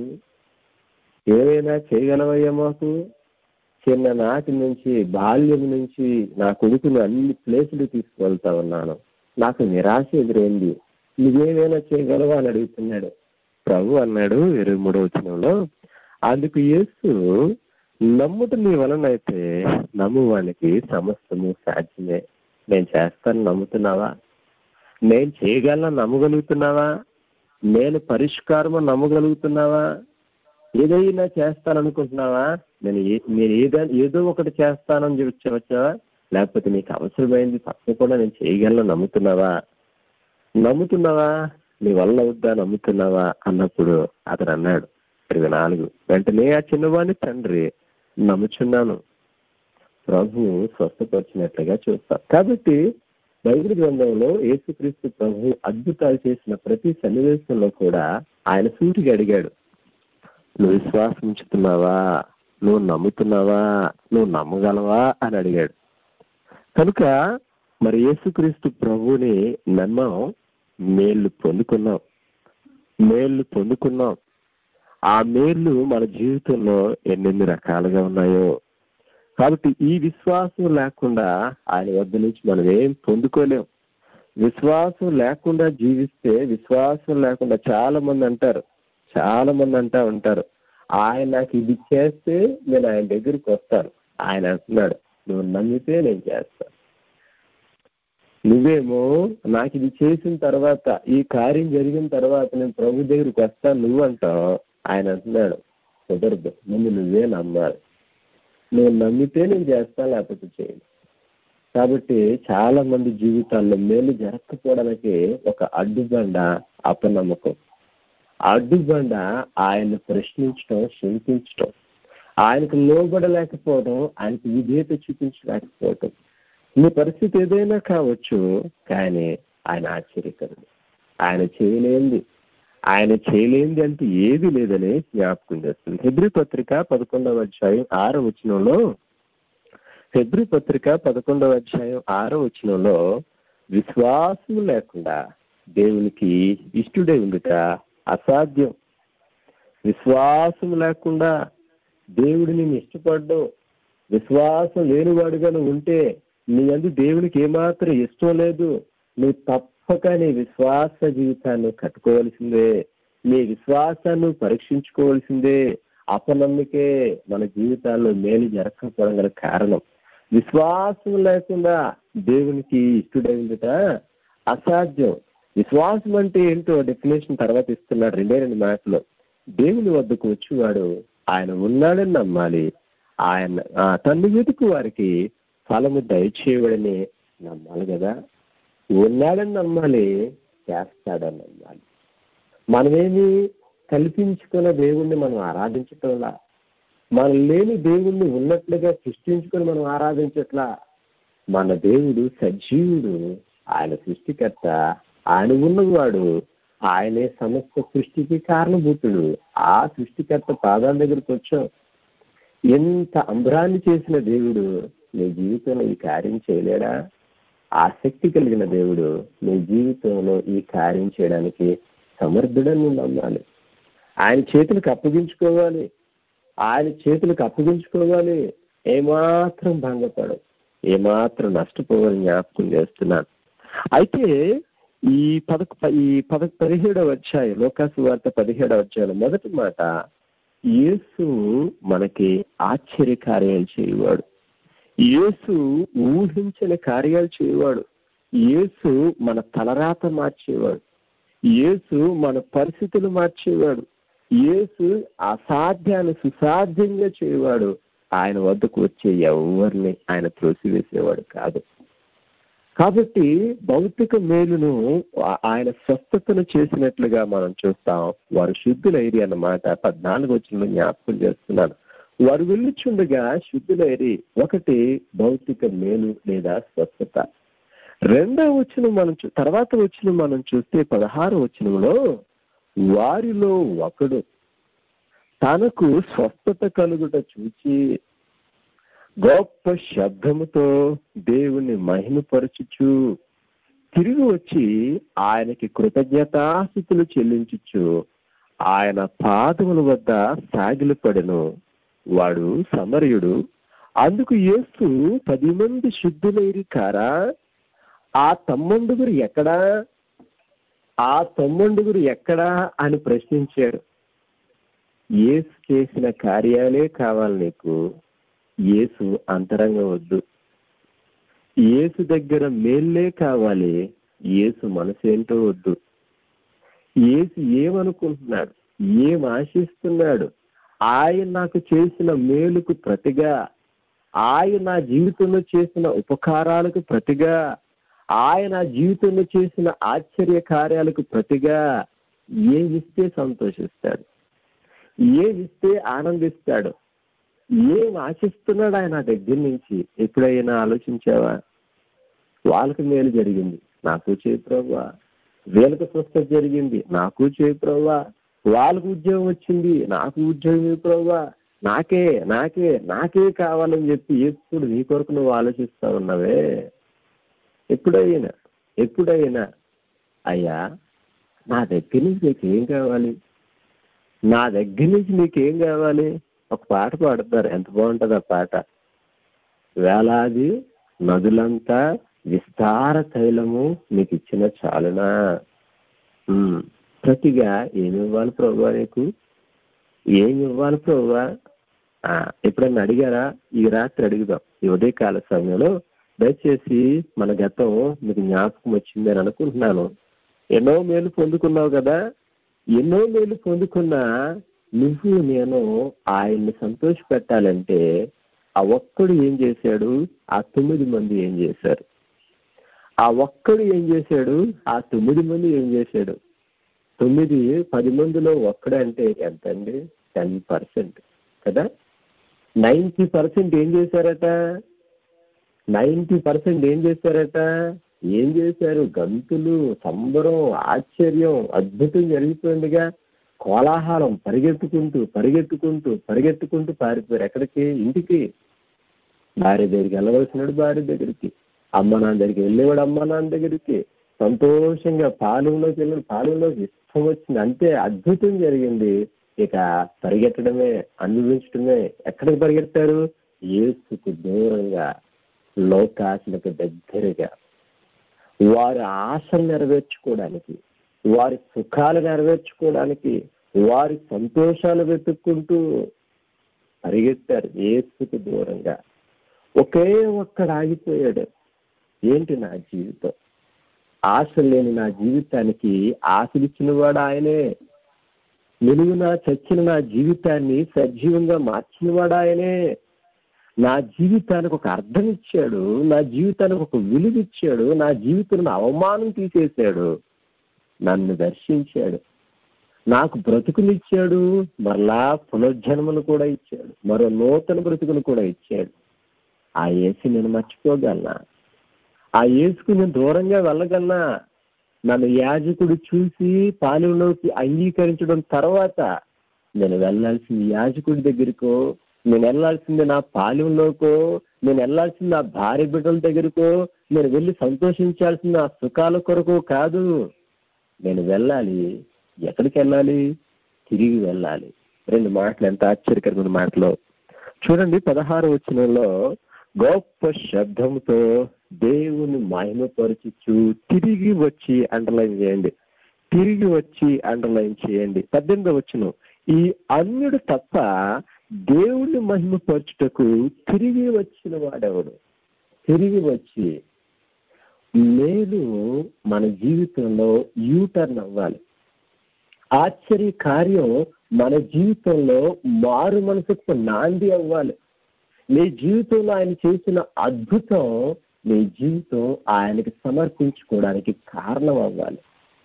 ఏమైనా చేయగలవయ్యా మాకు చిన్ననాటి నుంచి బాల్యం నుంచి నా కొడుకును అన్ని ప్లేసులు తీసుకువెళ్తా ఉన్నాను నాకు నిరాశ ఎదురైంది నువ్వేమైనా చేయగలవా అని అడుగుతున్నాడు ప్రభు అన్నాడు ఇరవై మూడో వచనంలో అందుకు యేసు నమ్ముట నీ వలనైతే నమ్మువానికి సమస్తము సాధ్యమే నేను చేస్తాను నమ్ముతున్నావా నేను చేయగలను నమ్మగలుగుతున్నావా నేను పరిష్కారము నమ్మగలుగుతున్నావా ఏదైనా చేస్తాననుకుంటున్నావా నేను నేను ఏదో ఏదో ఒకటి చేస్తానని చెప్పి వచ్చావా లేకపోతే నీకు అవసరమైంది తప్పకుండా నేను చేయగలను నమ్ముతున్నావా నమ్ముతున్నావా నీ వల్ల అవుద్దా నమ్ముతున్నావా అన్నప్పుడు అతను అన్నాడు ఇరవై నాలుగు వెంటనే ఆ చిన్నవాడిని తండ్రి నమ్ముచున్నాను ప్రభు స్వస్థపరిచినట్లుగా చూస్తాం కాబట్టి బైబిల్ గ్రంథంలో యేసుక్రీస్తు ప్రభు అద్భుతాలు చేసిన ప్రతి సన్నివేశంలో కూడా ఆయన సూటిగా అడిగాడు నువ్వు విశ్వాసం ఉంచుతున్నావా నువ్వు నమ్ముతున్నావా నువ్వు నమ్మగలవా అని అడిగాడు కనుక మరి యేసుక్రీస్తు ప్రభుని నమ్మాం మేళ్ళు పొందుకున్నాం మేళ్ళు పొందుకున్నాం ఆ మేళ్ళు మన జీవితంలో ఎన్నెన్ని రకాలుగా ఉన్నాయో కాబట్టి ఈ విశ్వాసం లేకుండా ఆయన వద్ద నుంచి మనం ఏం పొందుకోలేం విశ్వాసం లేకుండా జీవిస్తే విశ్వాసం లేకుండా చాలా మంది అంటారు చాలా మంది అంటా ఉంటారు ఆయన నాకు ఇది చేస్తే నేను ఆయన దగ్గరికి వస్తాను ఆయన అంటున్నాడు నువ్వు నమ్మితే నేను చేస్తాను నువ్వేమో నాకు ఇది చేసిన తర్వాత ఈ కార్యం జరిగిన తర్వాత నేను ప్రభు దగ్గరికి వస్తాను నువ్వు అంటావు ఆయన అంటున్నాడు కుదరదు ముందు నువ్వే నమ్మాలి నువ్వు నమ్మితే నేను చేస్తాను లేకపోతే చేయను కాబట్టి చాలా మంది జీవితాల్లో మేలు జరగకపోవడానికి ఒక అడ్డుబండ అపనమ్మకం అడ్డుబండ ఆయన ప్రశ్నించడం శంకించడం ఆయనకు లోబడలేకపోవడం ఆయనకు విధేయత చూపించలేకపోవడం నీ పరిస్థితి ఏదైనా కావచ్చు కానీ ఆయన ఆశ్చర్యకరుడు ఆయన చేయలేంది ఆయన చేయలేంది అంటే ఏది లేదని జ్ఞాపకం చేస్తుంది హెబ్రి పత్రిక పదకొండవ అధ్యాయం ఆరో వచనంలో హెబ్రి పత్రిక పదకొండవ అధ్యాయం ఆరో వచనంలో విశ్వాసం లేకుండా దేవునికి ఇష్టడే ఉండుట అసాధ్యం విశ్వాసం లేకుండా దేవుడు నేను ఇష్టపడ్డు విశ్వాసం లేనివాడుగా నువ్వు ఉంటే నీ అందు దేవునికి ఏమాత్రం ఇష్టం లేదు నువ్వు తప్పక నీ విశ్వాస జీవితాన్ని కట్టుకోవాల్సిందే నీ విశ్వాసాన్ని పరీక్షించుకోవాల్సిందే అపనమ్మికే మన జీవితాల్లో మేలు జరగకపోవడం గల కారణం విశ్వాసం లేకుండా దేవునికి ఇష్టడైందిట అసాధ్యం విశ్వాసం అంటే ఏంటో డెఫినేషన్ తర్వాత ఇస్తున్నాడు రెండే రెండు మాటలు దేవుని వద్దకు వచ్చేవాడు ఆయన ఉన్నాడని నమ్మాలి ఆయన తన్ను వెతుకు వారికి ఫలము దయచేయడని నమ్మాలి కదా ఉన్నాడని నమ్మాలి చేస్తాడని నమ్మాలి మనమేమి కల్పించుకున్న దేవుణ్ణి మనం ఆరాధించటంలా మనం లేని దేవుణ్ణి ఉన్నట్లుగా సృష్టించుకొని మనం ఆరాధించట్లా మన దేవుడు సజీవుడు ఆయన సృష్టికర్త ఆయన ఉన్నవాడు ఆయనే సమస్త సృష్టికి కారణభూతుడు ఆ సృష్టికర్త పాదాల దగ్గరికి వచ్చాం ఎంత అంబరాన్ని చేసిన దేవుడు నీ జీవితంలో ఈ కార్యం చేయలేడా ఆసక్తి కలిగిన దేవుడు నీ జీవితంలో ఈ కార్యం చేయడానికి సమర్థుడని నువ్వు నమ్మాలి ఆయన చేతులకు అప్పగించుకోవాలి ఆయన చేతులకు అప్పగించుకోవాలి ఏమాత్రం భంగపడు ఏమాత్రం నష్టపోవాలని జ్ఞాపకం చేస్తున్నాను అయితే ఈ పదక ఈ పద పదిహేడవ అధ్యాయం లోకాసు వార్త పదిహేడవ అధ్యాయం మొదటి మాట యేసు మనకి ఆశ్చర్య కార్యాలు చేయవాడు యేసు ఊహించని కార్యాలు చేయవాడు యేసు మన తలరాత మార్చేవాడు యేసు మన పరిస్థితులు మార్చేవాడు యేసు అసాధ్యాన్ని సుసాధ్యంగా చేయవాడు ఆయన వద్దకు వచ్చే ఎవరిని ఆయన త్రోసివేసేవాడు కాదు కాబట్టి భౌతిక మేలును ఆయన స్వస్థతను చేసినట్లుగా మనం చూస్తాం వారు శుద్ధులైరి అన్నమాట పద్నాలుగు వచ్చిన జ్ఞాపకం చేస్తున్నాను వారు వెళ్ళిచుండగా శుద్ధులైరి ఒకటి భౌతిక మేలు లేదా స్వస్థత రెండవ వచ్చిన మనం తర్వాత వచ్చిన మనం చూస్తే పదహారు వచనంలో వారిలో ఒకడు తనకు స్వస్థత కలుగుట చూచి గొప్ప శబ్దముతో దేవుని మహిమపరచుచు తిరిగి వచ్చి ఆయనకి కృతజ్ఞతాస్థితులు చెల్లించుచు ఆయన పాదముల వద్ద సాగిలపడెను వాడు సమరయుడు అందుకు యేసు పది మంది శుద్ధులైరి కారా ఆ తమ్ముండుగురు ఎక్కడా ఆ తమ్ముండుగురు ఎక్కడా అని ప్రశ్నించాడు యేసు చేసిన కార్యాలే కావాలి నీకు యేసు అంతరంగం వద్దు యేసు దగ్గర మేల్లే కావాలి యేసు మనసేంటో వద్దు యేసు ఏమనుకుంటున్నాడు ఏం ఆశిస్తున్నాడు ఆయన నాకు చేసిన మేలుకు ప్రతిగా ఆయన నా జీవితంలో చేసిన ఉపకారాలకు ప్రతిగా ఆయన జీవితంలో చేసిన ఆశ్చర్య కార్యాలకు ప్రతిగా ఏమిస్తే సంతోషిస్తాడు ఏమిస్తే ఆనందిస్తాడు ఏం ఆశిస్తున్నాడు ఆయన దగ్గర నుంచి ఎప్పుడైనా ఆలోచించావా వాళ్ళకి మేలు జరిగింది నాకు చేయి ప్రవ్వా వీళ్ళకి స్వస్థత జరిగింది నాకు చేయి ప్రవ్వా వాళ్ళకు ఉద్యోగం వచ్చింది నాకు ఉద్యోగం ప్రవ్వా నాకే నాకే నాకే కావాలని చెప్పి ఎప్పుడు నీ కొరకు నువ్వు ఆలోచిస్తా ఉన్నావే ఎప్పుడైనా ఎప్పుడైనా అయ్యా నా దగ్గర నుంచి నీకేం కావాలి నా దగ్గర నుంచి నీకేం కావాలి ఒక పాట పాడతారు ఎంత బాగుంటుంది ఆ పాట వేలాది నదులంతా విస్తార తైలము నీకు ఇచ్చిన చాలునా ప్రతిగా ఏమి ఇవ్వాలి ప్రభు నీకు ఏమి ఇవ్వాలి ప్రభు ఎప్పుడన్నా అడిగారా ఈ రాత్రి అడుగుదాం ఈ ఉదయకాల సమయంలో దయచేసి మన గతం మీకు జ్ఞాపకం వచ్చింది అని అనుకుంటున్నాను ఎన్నో మేలు పొందుకున్నావు కదా ఎన్నో మేలు పొందుకున్నా నువ్వు నేను ఆయన్ని సంతోష పెట్టాలంటే ఆ ఒక్కడు ఏం చేశాడు ఆ తొమ్మిది మంది ఏం చేశారు ఆ ఒక్కడు ఏం చేశాడు ఆ తొమ్మిది మంది ఏం చేశాడు తొమ్మిది పది మందిలో ఒక్కడంటే ఎంత అండి టెన్ పర్సెంట్ కదా నైంటీ పర్సెంట్ ఏం చేశారట నైంటీ పర్సెంట్ ఏం చేశారట ఏం చేశారు గంతులు సంబరం ఆశ్చర్యం అద్భుతం జరిగిపోయిందిగా కోలాహలం పరిగెత్తుకుంటూ పరిగెత్తుకుంటూ పరిగెత్తుకుంటూ పారిపోయారు ఎక్కడికి ఇంటికి భార్య దగ్గరికి వెళ్ళవలసినాడు భార్య దగ్గరికి అమ్మ నాన్న దగ్గరికి వెళ్ళేవాడు అమ్మ నాన్న దగ్గరికి సంతోషంగా పాలెంలోకి వెళ్ళాడు పాలెంలోకి ఇష్టం వచ్చింది అంతే అద్భుతం జరిగింది ఇక పరిగెత్తడమే అనుభవించడమే ఎక్కడికి పరిగెత్తారు ఏసుకు దూరంగా లోకాశలకు దగ్గరగా వారి ఆశలు నెరవేర్చుకోవడానికి వారి సుఖాలు నెరవేర్చుకోవడానికి వారి సంతోషాలు వెతుక్కుంటూ పరిగెత్తారు ఏసుకు దూరంగా ఒకే ఒక్కడ ఆగిపోయాడు ఏంటి నా జీవితం ఆశ లేని నా జీవితానికి ఆశలిచ్చిన వాడు ఆయనే నిలువున చచ్చిన నా జీవితాన్ని సజీవంగా మార్చిన వాడు ఆయనే నా జీవితానికి ఒక అర్థం ఇచ్చాడు నా జీవితానికి ఒక విలువ ఇచ్చాడు నా జీవితంలో అవమానం తీసేశాడు నన్ను దర్శించాడు నాకు బ్రతుకునిచ్చాడు మరలా పునర్జన్మను కూడా ఇచ్చాడు మరో నూతన బ్రతుకును కూడా ఇచ్చాడు ఆ యేసు నేను మర్చిపోగలనా ఆ యేసుకు నేను దూరంగా వెళ్ళగలనా నన్ను యాజకుడు చూసి పాలెంలోకి అంగీకరించడం తర్వాత నేను వెళ్ళాల్సింది యాజకుడి దగ్గరకో నేను వెళ్ళాల్సింది నా పాలెంలోకో నేను వెళ్ళాల్సింది నా భార్య బిడ్డల దగ్గరకో నేను వెళ్ళి సంతోషించాల్సిన ఆ సుఖాల కొరకు కాదు నేను వెళ్ళాలి ఎక్కడికి వెళ్ళాలి తిరిగి వెళ్ళాలి రెండు మాటలు ఎంత ఆశ్చర్యకరమైన మాటలు చూడండి పదహారు వచనంలో గొప్ప శబ్దంతో దేవుని మహిమపరచుచు తిరిగి వచ్చి అండర్లైన్ చేయండి తిరిగి వచ్చి అండర్లైన్ చేయండి పద్దెనిమిది వచ్చును ఈ అన్యుడు తప్ప దేవుని మహిమపరచుటకు తిరిగి వచ్చిన వాడెవడు తిరిగి వచ్చి మేలు మన జీవితంలో యూటర్న్ అవ్వాలి ఆశ్చర్య కార్యం మన జీవితంలో మారు మనసుకు నాంది అవ్వాలి నీ జీవితంలో ఆయన చేసిన అద్భుతం నీ జీవితం ఆయనకి సమర్పించుకోవడానికి కారణం అవ్వాలి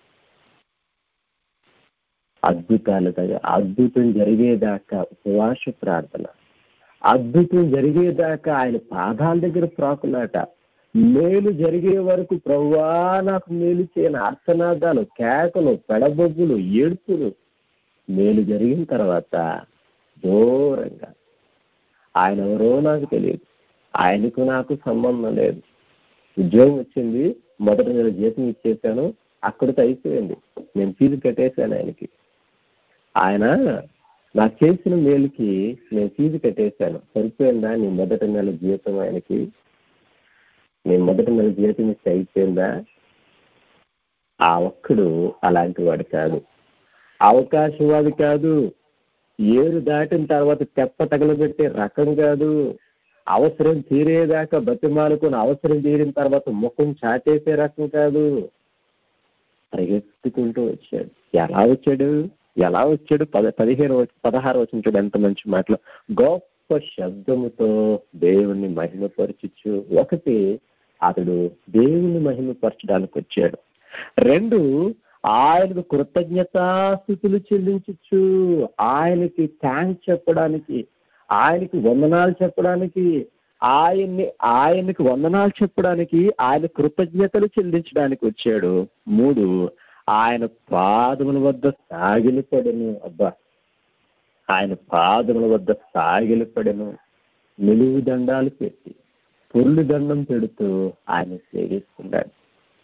అద్భుతాలు కదా అద్భుతం జరిగేదాకా ఉపవాస ప్రార్థన అద్భుతం జరిగేదాకా ఆయన పాదాల దగ్గర ప్రాకులాట మేలు జరిగే వరకు ప్రవ్వా నాకు మేలు చేయని అర్థనాదాలు కేకలు పెడబొబ్బులు ఏడుపులు మేలు జరిగిన తర్వాత దూరంగా ఆయన ఎవరో నాకు తెలియదు ఆయనకు నాకు సంబంధం లేదు ఉద్యోగం వచ్చింది మొదటి నెల జీతం ఇచ్చేసాను అక్కడితో అయిపోయింది నేను ఫీజు కట్టేశాను ఆయనకి ఆయన నాకు చేసిన మేలుకి నేను ఫీజు కట్టేశాను సరిపోయిందా నీ మొదటి నెల జీతం ఆయనకి నేను మొదటి నెల జీతం ఇస్తే అయిపోయిందా ఆ ఒక్కడు అలాంటి వాడు కాదు అవకాశవాది కాదు ఏరు దాటిన తర్వాత తెప్ప తగలబెట్టే రకం కాదు అవసరం తీరేదాకా బతిమాలుకుని అవసరం తీరిన తర్వాత ముఖం చాటేసే రకం కాదు పరిగెత్తుకుంటూ వచ్చాడు ఎలా వచ్చాడు ఎలా వచ్చాడు పద పదిహేను పదహారు వచ్చిన చూడు ఎంత మంచి మాటలు గొప్ప శబ్దముతో దేవుణ్ణి మహిమపరచుచు ఒకటి అతడు దేవుని మహిమపరచడానికి వచ్చాడు రెండు ఆయనకు కృతజ్ఞతాస్థుతులు చెల్లించచ్చు ఆయనకి థ్యాంక్స్ చెప్పడానికి ఆయనకి వందనాలు చెప్పడానికి ఆయన్ని ఆయనకి వందనాలు చెప్పడానికి ఆయన కృతజ్ఞతలు చెల్లించడానికి వచ్చాడు మూడు ఆయన పాదముల వద్ద సాగిలిపడను అబ్బా ఆయన పాదముల వద్ద సాగిలిపడను నిలువు దండాలు పెట్టి పొర్లు దండం పెడుతూ ఆయన సేవిస్తున్నాడు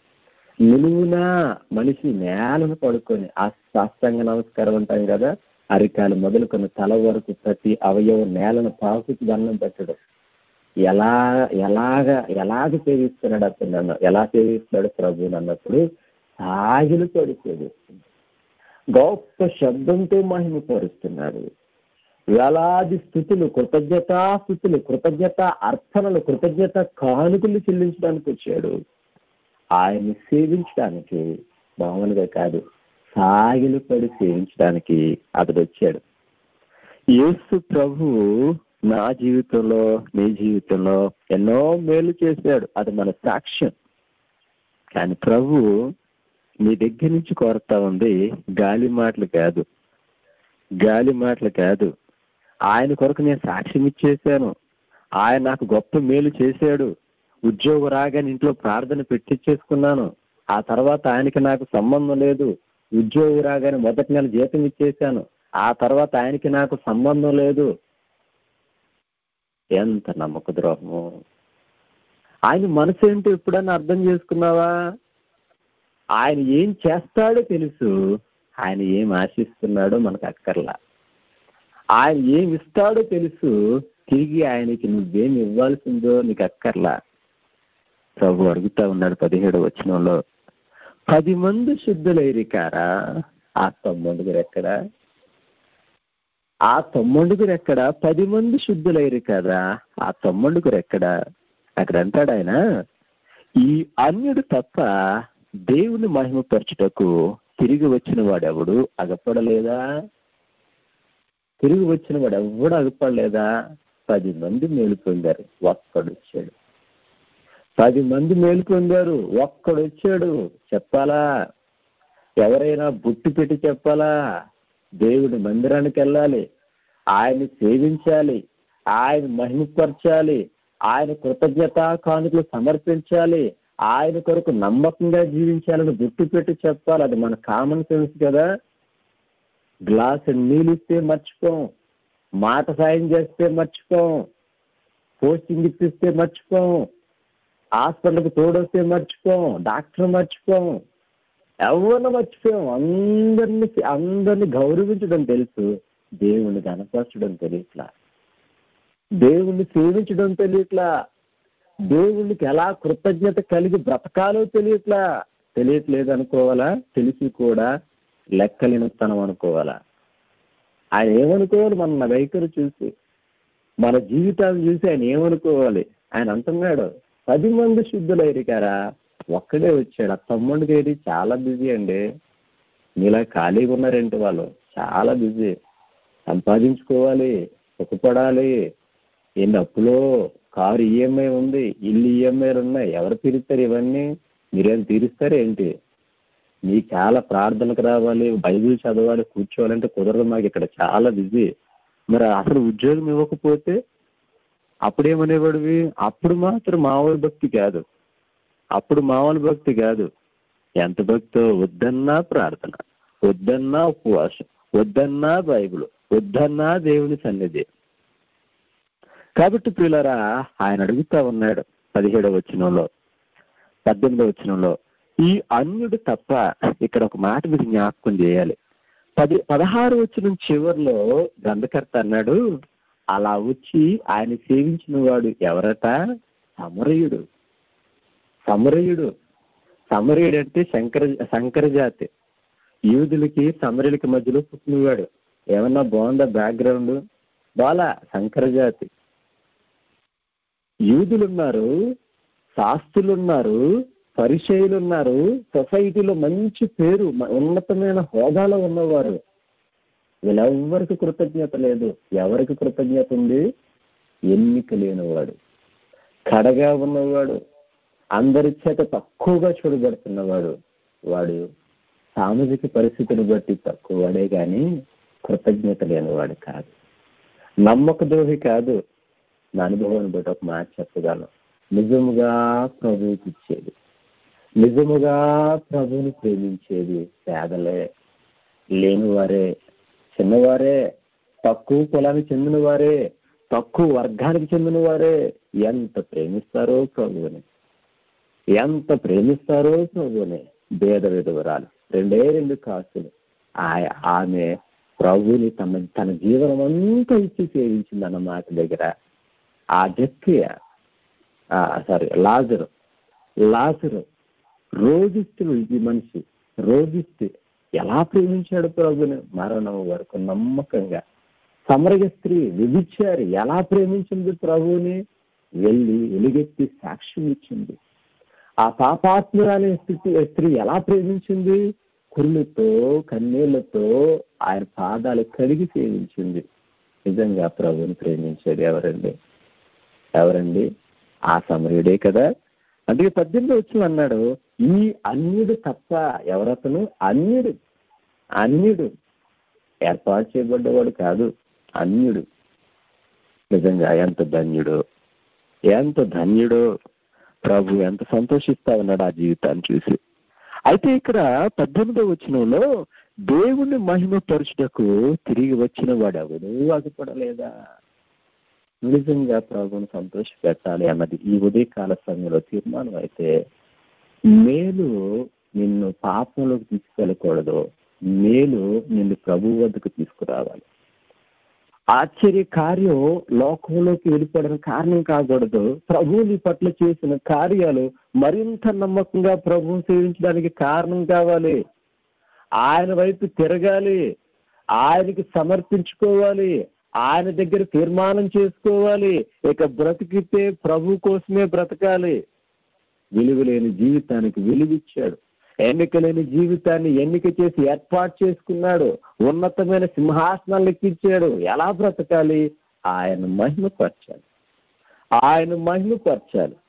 నిలువునా మనిషి నేలను పడుకొని ఆ శాస్త్రంగా నమస్కారం అంటాం కదా అరికాలు మొదలుకొని తల వరకు ప్రతి అవయవం నేలను పాకుకి దండం పెట్టడం ఎలా ఎలాగ ఎలాగ సేవిస్తున్నాడు అతను నన్ను ఎలా సేవిస్తున్నాడు ప్రభు అన్నప్పుడు సాగిలు పడి సేవిస్తున్నాడు గొప్ప శబ్దంతో మహిమపరుస్తున్నాడు వేలాది స్థుతులు కృతజ్ఞతా స్థుతులు కృతజ్ఞత అర్పణలు కృతజ్ఞత కానుకలు చెల్లించడానికి వచ్చాడు ఆయన్ని సేవించడానికి మామూలుగా కాదు సాగిలు పడి సేవించడానికి అతడు వచ్చాడు యేసు ప్రభు నా జీవితంలో నీ జీవితంలో ఎన్నో మేలు చేశాడు అది మన సాక్ష్యం కానీ ప్రభు నీ దగ్గర నుంచి కోరుతా ఉంది గాలి మాటలు కాదు గాలి మాటలు కాదు ఆయన కొరకు నేను సాక్ష్యం ఇచ్చేశాను ఆయన నాకు గొప్ప మేలు చేశాడు ఉద్యోగం రాగానే ఇంట్లో ప్రార్థన పెట్టించేసుకున్నాను ఆ తర్వాత ఆయనకి నాకు సంబంధం లేదు ఉద్యోగం రాగానే మొదటి నెల జీతం ఇచ్చేశాను ఆ తర్వాత ఆయనకి నాకు సంబంధం లేదు ఎంత నమ్మక ద్రోహము ఆయన మనసు ఏంటో ఎప్పుడన్నా అర్థం చేసుకున్నావా ఆయన ఏం చేస్తాడో తెలుసు ఆయన ఏం ఆశిస్తున్నాడో మనకు అక్కర్లా ఆయన ఏం ఇస్తాడో తెలుసు తిరిగి ఆయనకి నువ్వేం ఇవ్వాల్సిందో నీకు అక్కర్లా ప్రభు అడుగుతా ఉన్నాడు పదిహేడు వచనంలో పది మంది శుద్ధులైరికారా ఆ తొమ్మండుగురు ఎక్కడ ఆ తొమ్మండుగురు ఎక్కడ పది మంది శుద్ధులైరు కదా ఆ తొమ్మండుగురు ఎక్కడ అక్కడ అంటాడు ఆయన ఈ అన్యుడు తప్ప దేవుని మహిమపరచుటకు తిరిగి వచ్చిన వాడెవడు అగపడలేదా తిరిగి వచ్చిన వాడు ఎవడు అగపడలేదా పది మంది మేలు పొందారు ఒక్కడు వచ్చాడు పది మంది మేలు పొందారు ఒక్కడు వచ్చాడు చెప్పాలా ఎవరైనా బుట్టు పెట్టి చెప్పాలా దేవుడి మందిరానికి వెళ్ళాలి ఆయన్ని సేవించాలి ఆయన మహిమపరచాలి ఆయన కృతజ్ఞత కానుకలు సమర్పించాలి ఆయన కొరకు నమ్మకంగా జీవించాలని గుర్తు పెట్టి చెప్పాలి అది మన కామన్ సెన్స్ కదా గ్లాస్ నీళ్ళు ఇస్తే మర్చిపోం మాట సాయం చేస్తే మర్చిపోం పోస్టింగ్ ఇప్పిస్తే మర్చిపోం హాస్పిటల్కి తోడొస్తే మర్చిపోం డాక్టర్ మర్చిపోం ఎవరిని మర్చిపోయాం అందరిని అందరిని గౌరవించడం తెలుసు దేవుణ్ణి కనపరచడం తెలియట్లా దేవుణ్ణి సేవించడం తెలియట్లా దేవునికి ఎలా కృతజ్ఞత కలిగి బ్రతకాలో తెలియట్లా తెలియట్లేదు అనుకోవాలా తెలిసి కూడా లెక్కలేనితనం అనుకోవాలా ఆయన ఏమనుకోవాలి మన వైఖరి చూసి మన జీవితాన్ని చూసి ఆయన ఏమనుకోవాలి ఆయన అంటున్నాడు పది మంది శుద్ధులైరు కారా ఒక్కడే వచ్చాడు ఆ తమ్ముడి గారి చాలా బిజీ అండి మీలా ఖాళీగా ఉన్నారేంటి వాళ్ళు చాలా బిజీ సంపాదించుకోవాలి సుఖపడాలి ఎన్ని అప్పులో కారు ఈఎంఐ ఉంది ఇల్లు ఈఎంఐలు ఉన్నాయి ఎవరు తీరుస్తారు ఇవన్నీ మీరేం తీరుస్తారు ఏంటి మీకు చాలా ప్రార్థనకు రావాలి బైబిల్ చదవాలి కూర్చోవాలంటే కుదరదు మాకు ఇక్కడ చాలా బిజీ మరి అసలు ఉద్యోగం ఇవ్వకపోతే అప్పుడేమనేవాడివి అప్పుడు మాత్రం మామూలు భక్తి కాదు అప్పుడు మామూలు భక్తి కాదు ఎంత భక్తో వద్దన్నా ప్రార్థన వద్దన్నా ఉపవాసం వద్దన్నా బైబిల్ వద్దన్నా దేవుని సన్నిధి కాబట్టి ప్రియులరా ఆయన అడుగుతా ఉన్నాడు పదిహేడవ వచనంలో పద్దెనిమిదవ వచనంలో ఈ అన్యుడు తప్ప ఇక్కడ ఒక మాట మీరు జ్ఞాపకం చేయాలి పది పదహారు వచ్చిన చివరిలో గ్రంథకర్త అన్నాడు అలా వచ్చి ఆయన సేవించిన వాడు ఎవరట సమరయుడు సమరయుడు సమరయుడు అంటే శంకర శంకర జాతి యూదులకి సమరయులకి మధ్యలో పుట్టినవాడు ఏమన్నా బాగుందా బ్యాక్గ్రౌండ్ బాలా శంకర జాతి యూదులున్నారు శాస్త్రులున్నారు పరిచయులున్నారు సొసైటీలో మంచి పేరు ఉన్నతమైన హోదాలో ఉన్నవారు వీళ్ళెవ్వరికి కృతజ్ఞత లేదు ఎవరికి కృతజ్ఞత ఉంది ఎన్నిక లేనివాడు కడగా ఉన్నవాడు అందరి చేత తక్కువగా చూడబడుతున్నవాడు వాడు సామాజిక పరిస్థితిని బట్టి తక్కువ వాడే కానీ కృతజ్ఞత లేనివాడు కాదు నమ్మక ద్రోహి కాదు నా అనుభవాన్ని బట్టి ఒక మాట చెప్పగలను నిజముగా ప్రభువుకి ఇచ్చేది నిజముగా ప్రభువుని ప్రేమించేది పేదలే లేనివారే చిన్నవారే తక్కువ కులానికి చెందిన వారే తక్కువ వర్గానికి చెందిన వారే ఎంత ప్రేమిస్తారో ప్రభువుని ఎంత ప్రేమిస్తారో ప్రభువుని భేద విధవరాలు రెండే రెండు కాసులు ఆమె ప్రభుని తన తన జీవనం అంతా ఇచ్చి సేవించింది అన్న మాట దగ్గర ఆ జక్కియ సారీ లాజరు లాజరు రోగిస్తు ఈ మనిషి రోగిస్తే ఎలా ప్రేమించాడు ప్రభుని మరణం వరకు నమ్మకంగా సమరగ స్త్రీ విభిచారి ఎలా ప్రేమించింది ప్రభువుని వెళ్ళి ఎలుగెత్తి సాక్ష్యం ఇచ్చింది ఆ పాపాత్మురాలే స్థితి స్త్రీ ఎలా ప్రేమించింది కురులతో కన్నీళ్లతో ఆయన పాదాలు కడిగి సేవించింది నిజంగా ప్రభుని ప్రేమించేది ఎవరండి ఎవరండి ఆ సమరుడే కదా అందుకే పద్దెనిమిది వచ్చి అన్నాడు ఈ అన్యుడు తప్ప ఎవరతను అన్యుడు అన్యుడు ఏర్పాటు చేయబడ్డవాడు కాదు అన్యుడు నిజంగా ఎంత ధన్యుడు ఎంత ధన్యుడో ప్రభు ఎంత సంతోషిస్తా ఉన్నాడు ఆ జీవితాన్ని చూసి అయితే ఇక్కడ పద్దెనిమిదో వచనంలో దేవుణ్ణి మహిమపరచుటకు తిరిగి వచ్చిన వాడు ఎవడు అగుపడలేదా నిజంగా ప్రభుని సంతోష పెట్టాలి అన్నది ఈ ఉదయకాల సమయంలో తీర్మానం అయితే మేలు నిన్ను పాపంలోకి తీసుకెళ్ళకూడదు మేలు నిన్ను ప్రభు వద్దకు తీసుకురావాలి ఆశ్చర్య కార్యం లోకంలోకి వెళ్ళిపోవడానికి కారణం కాకూడదు ప్రభువు నీ పట్ల చేసిన కార్యాలు మరింత నమ్మకంగా ప్రభువు సేవించడానికి కారణం కావాలి ఆయన వైపు తిరగాలి ఆయనకి సమర్పించుకోవాలి ఆయన దగ్గర తీర్మానం చేసుకోవాలి ఇక బ్రతికితే ప్రభు కోసమే బ్రతకాలి విలువ లేని జీవితానికి విలువిచ్చాడు ఎన్నిక లేని జీవితాన్ని ఎన్నిక చేసి ఏర్పాటు చేసుకున్నాడు ఉన్నతమైన సింహాసనాలు ఎక్కించాడు ఎలా బ్రతకాలి ఆయన మహిమపరచాలి ఆయన మహిమపరచాలి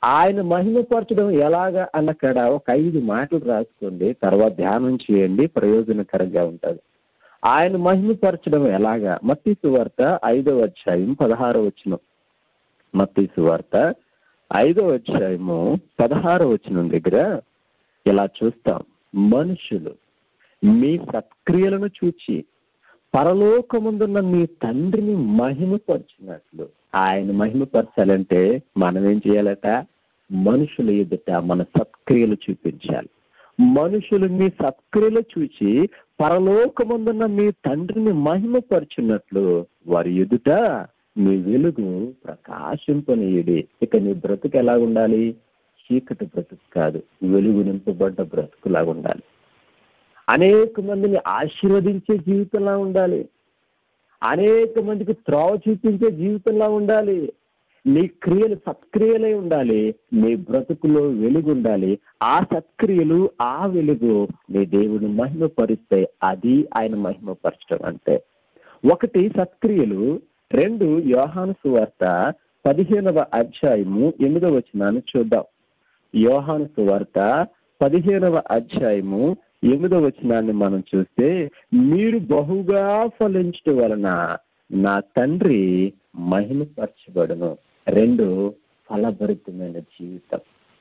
ఆయన మహిమపరచడం ఎలాగా అన్నక్కడ ఒక ఐదు మాటలు రాసుకోండి తర్వాత ధ్యానం చేయండి ప్రయోజనకరంగా ఉంటుంది ఆయన మహిమపరచడం ఎలాగా మత్తీసు వార్త ఐదవ అధ్యాయం పదహారో వచ్చిన మత్తీసు వార్త ఐదవ అధ్యాయము పదహారో వచనం దగ్గర ఇలా చూస్తాం మనుషులు మీ సత్క్రియలను చూచి పరలోకముందున్న మీ తండ్రిని మహిమపరచినట్లు ఆయన మహిమపరచాలంటే మనం ఏం చేయాలట మనుషుల ఎదుట మన సత్క్రియలు చూపించాలి మనుషులు మీ సత్క్రియలు చూచి పరలోకముందున్న మీ తండ్రిని మహిమపరచున్నట్లు వారి ఎదుట మీ వెలుగు ప్రకాశింపనీయుడి ఇక నీ బ్రతుకు ఎలా ఉండాలి చీకటి బ్రతుకు కాదు వెలుగు నింపబడ్డ బ్రతుకులాగా ఉండాలి అనేక మందిని ఆశీర్వదించే జీవితంలా ఉండాలి అనేక మందికి త్రోవ చూపించే జీవితంలా ఉండాలి నీ క్రియలు సత్క్రియలై ఉండాలి నీ బ్రతుకులో వెలుగు ఉండాలి ఆ సత్క్రియలు ఆ వెలుగు నీ దేవుని మహిమపరిస్తే అది ఆయన మహిమపరచడం అంటే ఒకటి సత్క్రియలు రెండు యోహాను సువార్త పదిహేనవ అధ్యాయము ఎనిమిదవ వచనాన్ని చూద్దాం యోహాను సువార్త పదిహేనవ అధ్యాయము ఎనిమిదవ వచనాన్ని మనం చూస్తే మీరు బహుగా ఫలించడం వలన నా తండ్రి మహిమపరచబడును రెండు ఫలభరితమైన జీవితం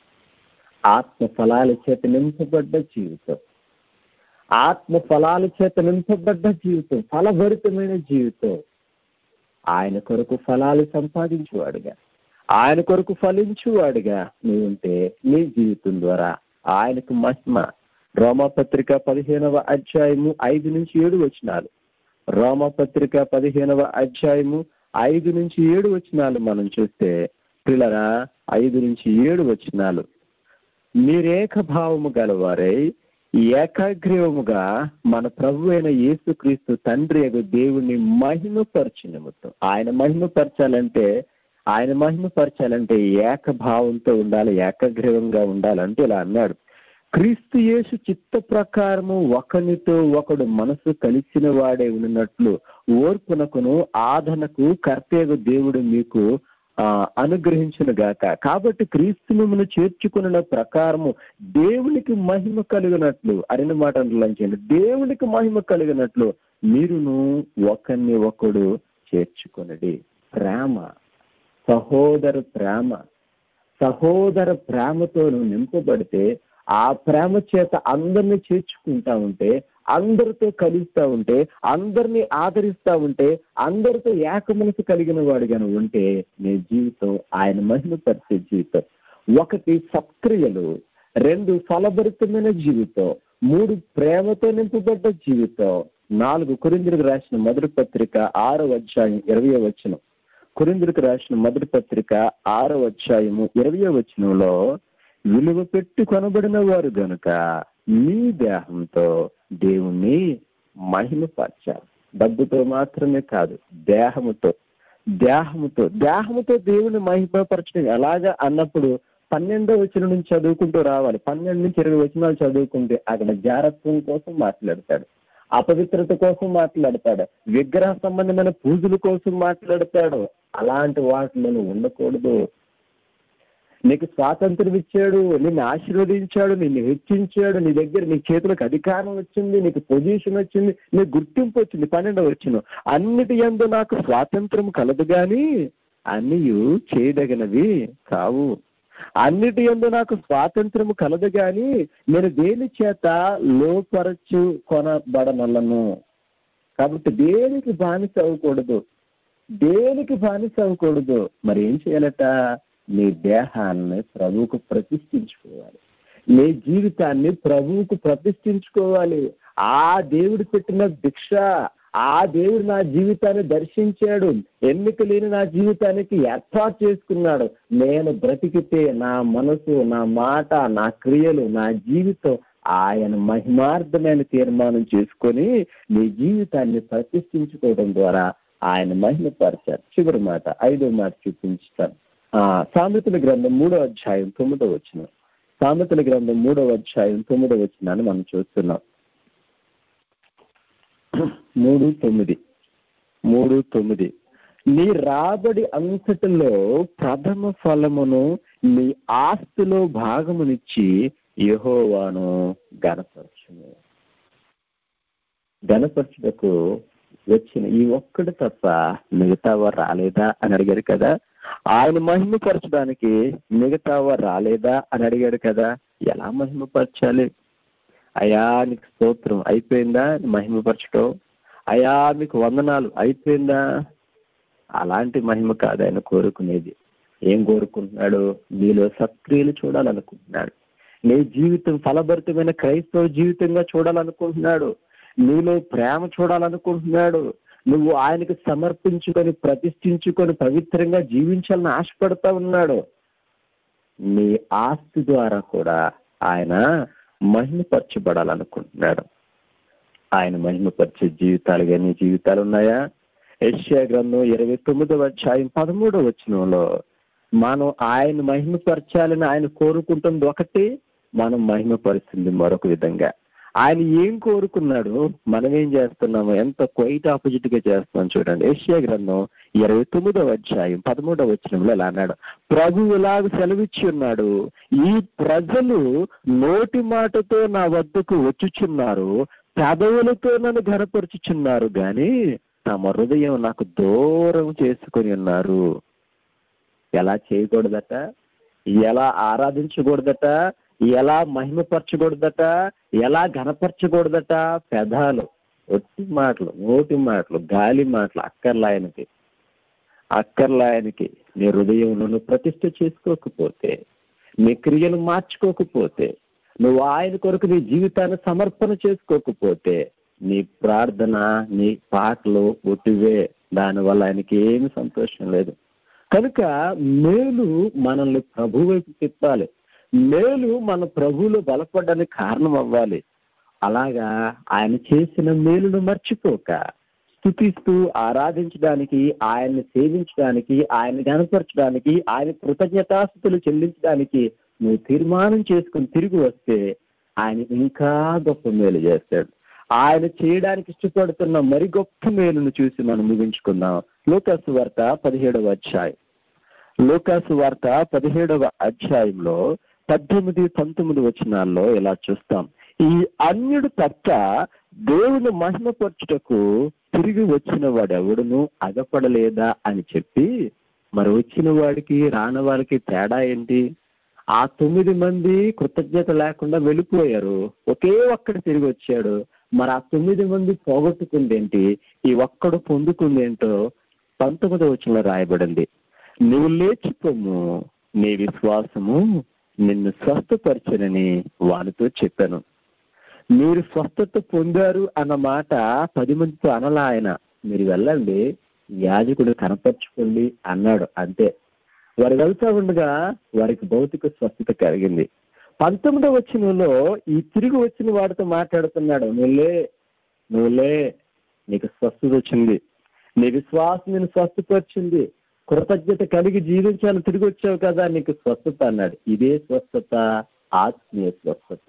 ఆత్మ ఫలాల చేత నింపబడ్డ జీవితం ఆత్మ ఫలాల చేత నింపబడ్డ జీవితం ఫలభరితమైన జీవితం ఆయన కొరకు ఫలాలు సంపాదించువాడుగా ఆయన కొరకు ఫలించువాడుగా నువ్వు ఉంటే నీ జీవితం ద్వారా ఆయనకు మహిమ రోమపత్రిక పదిహేనవ అధ్యాయము ఐదు నుంచి ఏడు వచనాలు రోమపత్రిక పదిహేనవ అధ్యాయము ఐదు నుంచి ఏడు వచనాలు మనం చూస్తే పిల్లరా ఐదు నుంచి ఏడు వచనాలు మీరేక భావము గలవారై ఏకాగ్రీవముగా మన ప్రభు అయిన యేసుక్రీస్తు తండ్రి యొక్క దేవుణ్ణి మహిమపరచు నిమిత్తం ఆయన మహిమపరచాలంటే ఆయన మహిమపరచాలంటే ఏకభావంతో ఉండాలి ఏకగ్రీవంగా ఉండాలంటే ఇలా అన్నాడు క్రీస్తు యేసు చిత్త ప్రకారము ఒకనితో ఒకడు మనసు కలిసిన వాడే ఉన్నట్లు ఓర్పునకును ఆదనకు కర్తేగ దేవుడు మీకు ఆ అనుగ్రహించును గాక కాబట్టి క్రీస్తు మిమ్మల్ని చేర్చుకున్న ప్రకారము దేవునికి మహిమ కలిగినట్లు అరిన మాట అంటులంచండి దేవునికి మహిమ కలిగినట్లు మీరును ఒకరిని ఒకడు చేర్చుకునడి ప్రేమ సహోదర ప్రేమ సహోదర ప్రేమతో నువ్వు నింపబడితే ఆ ప్రేమ చేత అందరిని చేర్చుకుంటా ఉంటే అందరితో కలుస్తా ఉంటే అందరినీ ఆదరిస్తా ఉంటే అందరితో ఏక మనసు కలిగిన వాడిగా నువ్వు ఉంటే నీ జీవితం ఆయన మహిమపరిచే జీవితం ఒకటి సత్క్రియలు రెండు ఫలభరితమైన జీవితం మూడు ప్రేమతో నింపబడ్డ జీవితం నాలుగు కురింద్రికి రాసిన మొదటి పత్రిక ఆరో అధ్యాయం ఇరవై వచనం కురింద్రికి రాసిన మొదటి పత్రిక ఆరో అధ్యాయము ఇరవై వచనంలో విలువ పెట్టి కొనబడిన వారు గనుక మీ దేహంతో దేవుణ్ణి మహిమపరచాలి డబ్బుతో మాత్రమే కాదు దేహముతో దేహముతో దేహముతో దేవుని మహిమపరచడం ఎలాగా అన్నప్పుడు పన్నెండో వచనం నుంచి చదువుకుంటూ రావాలి పన్నెండు నుంచి ఇరవై వచనాలు చదువుకుంటే అక్కడ జారత్వం కోసం మాట్లాడతాడు అపవిత్రత కోసం మాట్లాడతాడు విగ్రహ సంబంధమైన పూజల కోసం మాట్లాడతాడు అలాంటి వాటిలో ఉండకూడదు నీకు స్వాతంత్రం ఇచ్చాడు నిన్ను ఆశీర్వదించాడు నిన్ను హెచ్చించాడు నీ దగ్గర నీ చేతులకు అధికారం వచ్చింది నీకు పొజిషన్ వచ్చింది నీ గుర్తింపు వచ్చింది పన్నెండవ వచ్చిన అన్నిటి ఎందు నాకు స్వాతంత్రం కలదు గాని అన్నీ చేయదగినవి కావు అన్నిటి ఎందు నాకు స్వాతంత్రము కలదు గాని నేను దేని చేత లోపరచు కొనబడనలను కాబట్టి దేనికి బానిస అవ్వకూడదు దేనికి బానిస అవ్వకూడదు మరి ఏం చేయాలట నీ దేహాన్ని ప్రభువుకు ప్రతిష్ఠించుకోవాలి నీ జీవితాన్ని ప్రభువుకు ప్రతిష్ఠించుకోవాలి ఆ దేవుడు పెట్టిన భిక్ష ఆ దేవుడు నా జీవితాన్ని దర్శించాడు ఎన్నిక లేని నా జీవితానికి ఏర్పాటు చేసుకున్నాడు నేను బ్రతికితే నా మనసు నా మాట నా క్రియలు నా జీవితం ఆయన మహిమార్థమైన తీర్మానం చేసుకొని నీ జీవితాన్ని ప్రతిష్ఠించుకోవడం ద్వారా ఆయన మహిమపరిచారు చివరి మాట ఐదో మాట చూపించుతాను ఆ సామెతల గ్రంథం మూడో అధ్యాయం తొమ్మిదో వచ్చిన సామెతల గ్రంథం మూడో అధ్యాయం తొమ్మిదో వచ్చినాన్ని మనం చూస్తున్నాం మూడు తొమ్మిది మూడు తొమ్మిది నీ రాబడి అంతటిలో ప్రథమ ఫలమును నీ ఆస్తిలో భాగమునిచ్చి యహోవాను గణపరచును గణపరచుటకు వచ్చిన ఈ ఒక్కడు తప్ప మిగతావారు రాలేదా అని అడిగాడు కదా ఆయన మహిమపరచడానికి మిగతావారు రాలేదా అని అడిగాడు కదా ఎలా మహిమపరచాలి అయా నీకు స్తోత్రం అయిపోయిందా మహిమపరచడం అయా మీకు వందనాలు అయిపోయిందా అలాంటి మహిమ కాదు ఆయన కోరుకునేది ఏం కోరుకుంటున్నాడు నీలో సక్రియలు చూడాలనుకుంటున్నాడు నీ జీవితం ఫలభరితమైన క్రైస్తవ జీవితంగా చూడాలనుకుంటున్నాడు నీలో ప్రేమ చూడాలనుకుంటున్నాడు నువ్వు ఆయనకు సమర్పించుకొని ప్రతిష్ఠించుకొని పవిత్రంగా జీవించాలని ఆశపడతా ఉన్నాడు నీ ఆస్తి ద్వారా కూడా ఆయన మహిమపరచబడాలనుకుంటున్నాడు ఆయన మహిమపరిచే జీవితాలుగా నీ జీవితాలు ఉన్నాయా యశ్యా గ్రంథం ఇరవై తొమ్మిదవ అధ్యాయం పదమూడవ వచనంలో మనం ఆయన మహిమపరచాలని ఆయన కోరుకుంటుంది ఒకటి మనం మహిమపరుస్తుంది మరొక విధంగా ఆయన ఏం కోరుకున్నాడు మనం ఏం చేస్తున్నాము ఎంత క్వైట్ ఆపోజిట్ గా చేస్తున్నాం చూడండి ఏషియా గ్రంథం ఇరవై తొమ్మిదవ అధ్యాయం పదమూడవ వచనంలో ఇలా అన్నాడు ప్రభు ఇలాగ సెలవిచ్చి ఉన్నాడు ఈ ప్రజలు నోటి మాటతో నా వద్దకు వచ్చుచున్నారు పెదవులతో నన్ను ఘనపరుచుచున్నారు గాని తమ హృదయం నాకు దూరం చేసుకొని ఉన్నారు ఎలా చేయకూడదట ఎలా ఆరాధించకూడదట ఎలా మహిమపరచకూడదట ఎలా ఘనపరచకూడదట పెదాలు ఒట్టి మాటలు నోటి మాటలు గాలి మాటలు అక్కర్లాయనకి అక్కర్లాయనికి నీ హృదయంలో ప్రతిష్ఠ చేసుకోకపోతే నీ క్రియలు మార్చుకోకపోతే నువ్వు ఆయన కొరకు నీ జీవితాన్ని సమర్పణ చేసుకోకపోతే నీ ప్రార్థన నీ పాటలు ఒట్టివే దానివల్ల ఆయనకి ఏమి సంతోషం లేదు కనుక మేలు మనల్ని ప్రభు వైపు తిప్పాలి మేలు మన ప్రభువులో బలపడడానికి కారణం అవ్వాలి అలాగా ఆయన చేసిన మేలును మర్చిపోక స్థుతిస్తూ ఆరాధించడానికి ఆయన్ని సేవించడానికి ఆయన కనపరచడానికి ఆయన కృతజ్ఞతాస్థుతులు చెల్లించడానికి నువ్వు తీర్మానం చేసుకుని తిరిగి వస్తే ఆయన ఇంకా గొప్ప మేలు చేస్తాడు ఆయన చేయడానికి ఇష్టపడుతున్న మరి గొప్ప మేలును చూసి మనం ముగించుకుందాం లోకాసు వార్త పదిహేడవ అధ్యాయం లోకాసు వార్త పదిహేడవ అధ్యాయంలో పద్దెనిమిది పంతొమ్మిది వచనాల్లో ఇలా చూస్తాం ఈ అన్యుడు తప్ప దేవుని మహిమపరచుటకు తిరిగి వచ్చిన వాడెవడును అగపడలేదా అని చెప్పి మరి వచ్చిన వాడికి రాని వాడికి తేడా ఏంటి ఆ తొమ్మిది మంది కృతజ్ఞత లేకుండా వెళ్ళిపోయారు ఒకే ఒక్కడు తిరిగి వచ్చాడు మరి ఆ తొమ్మిది మంది పోగొట్టుకుందేంటి ఈ ఒక్కడు పొందుకుందేంటో పంతొమ్మిది వచ్చిన రాయబడింది నువ్వు లేచిపోము నీ విశ్వాసము నిన్ను స్వస్థపరచనని వానితో చెప్పాను మీరు స్వస్థత పొందారు అన్న మాట పది మందితో అనలా ఆయన మీరు వెళ్ళండి యాజకుడు కనపరుచుకోండి అన్నాడు అంతే వారు వెళ్తా ఉండగా వారికి భౌతిక స్వస్థత కలిగింది పంతొమ్మిదవ వచ్చినలో ఈ తిరిగి వచ్చిన వాడితో మాట్లాడుతున్నాడు నువ్వులే నువ్వులే నీకు స్వస్థత వచ్చింది నీ విశ్వాసం నేను స్వస్థపరిచింది కృతజ్ఞత కలిగి జీవించాలని తిరిగి వచ్చావు కదా నీకు స్వస్థత అన్నాడు ఇదే స్వస్థత ఆత్మీయ స్వస్థత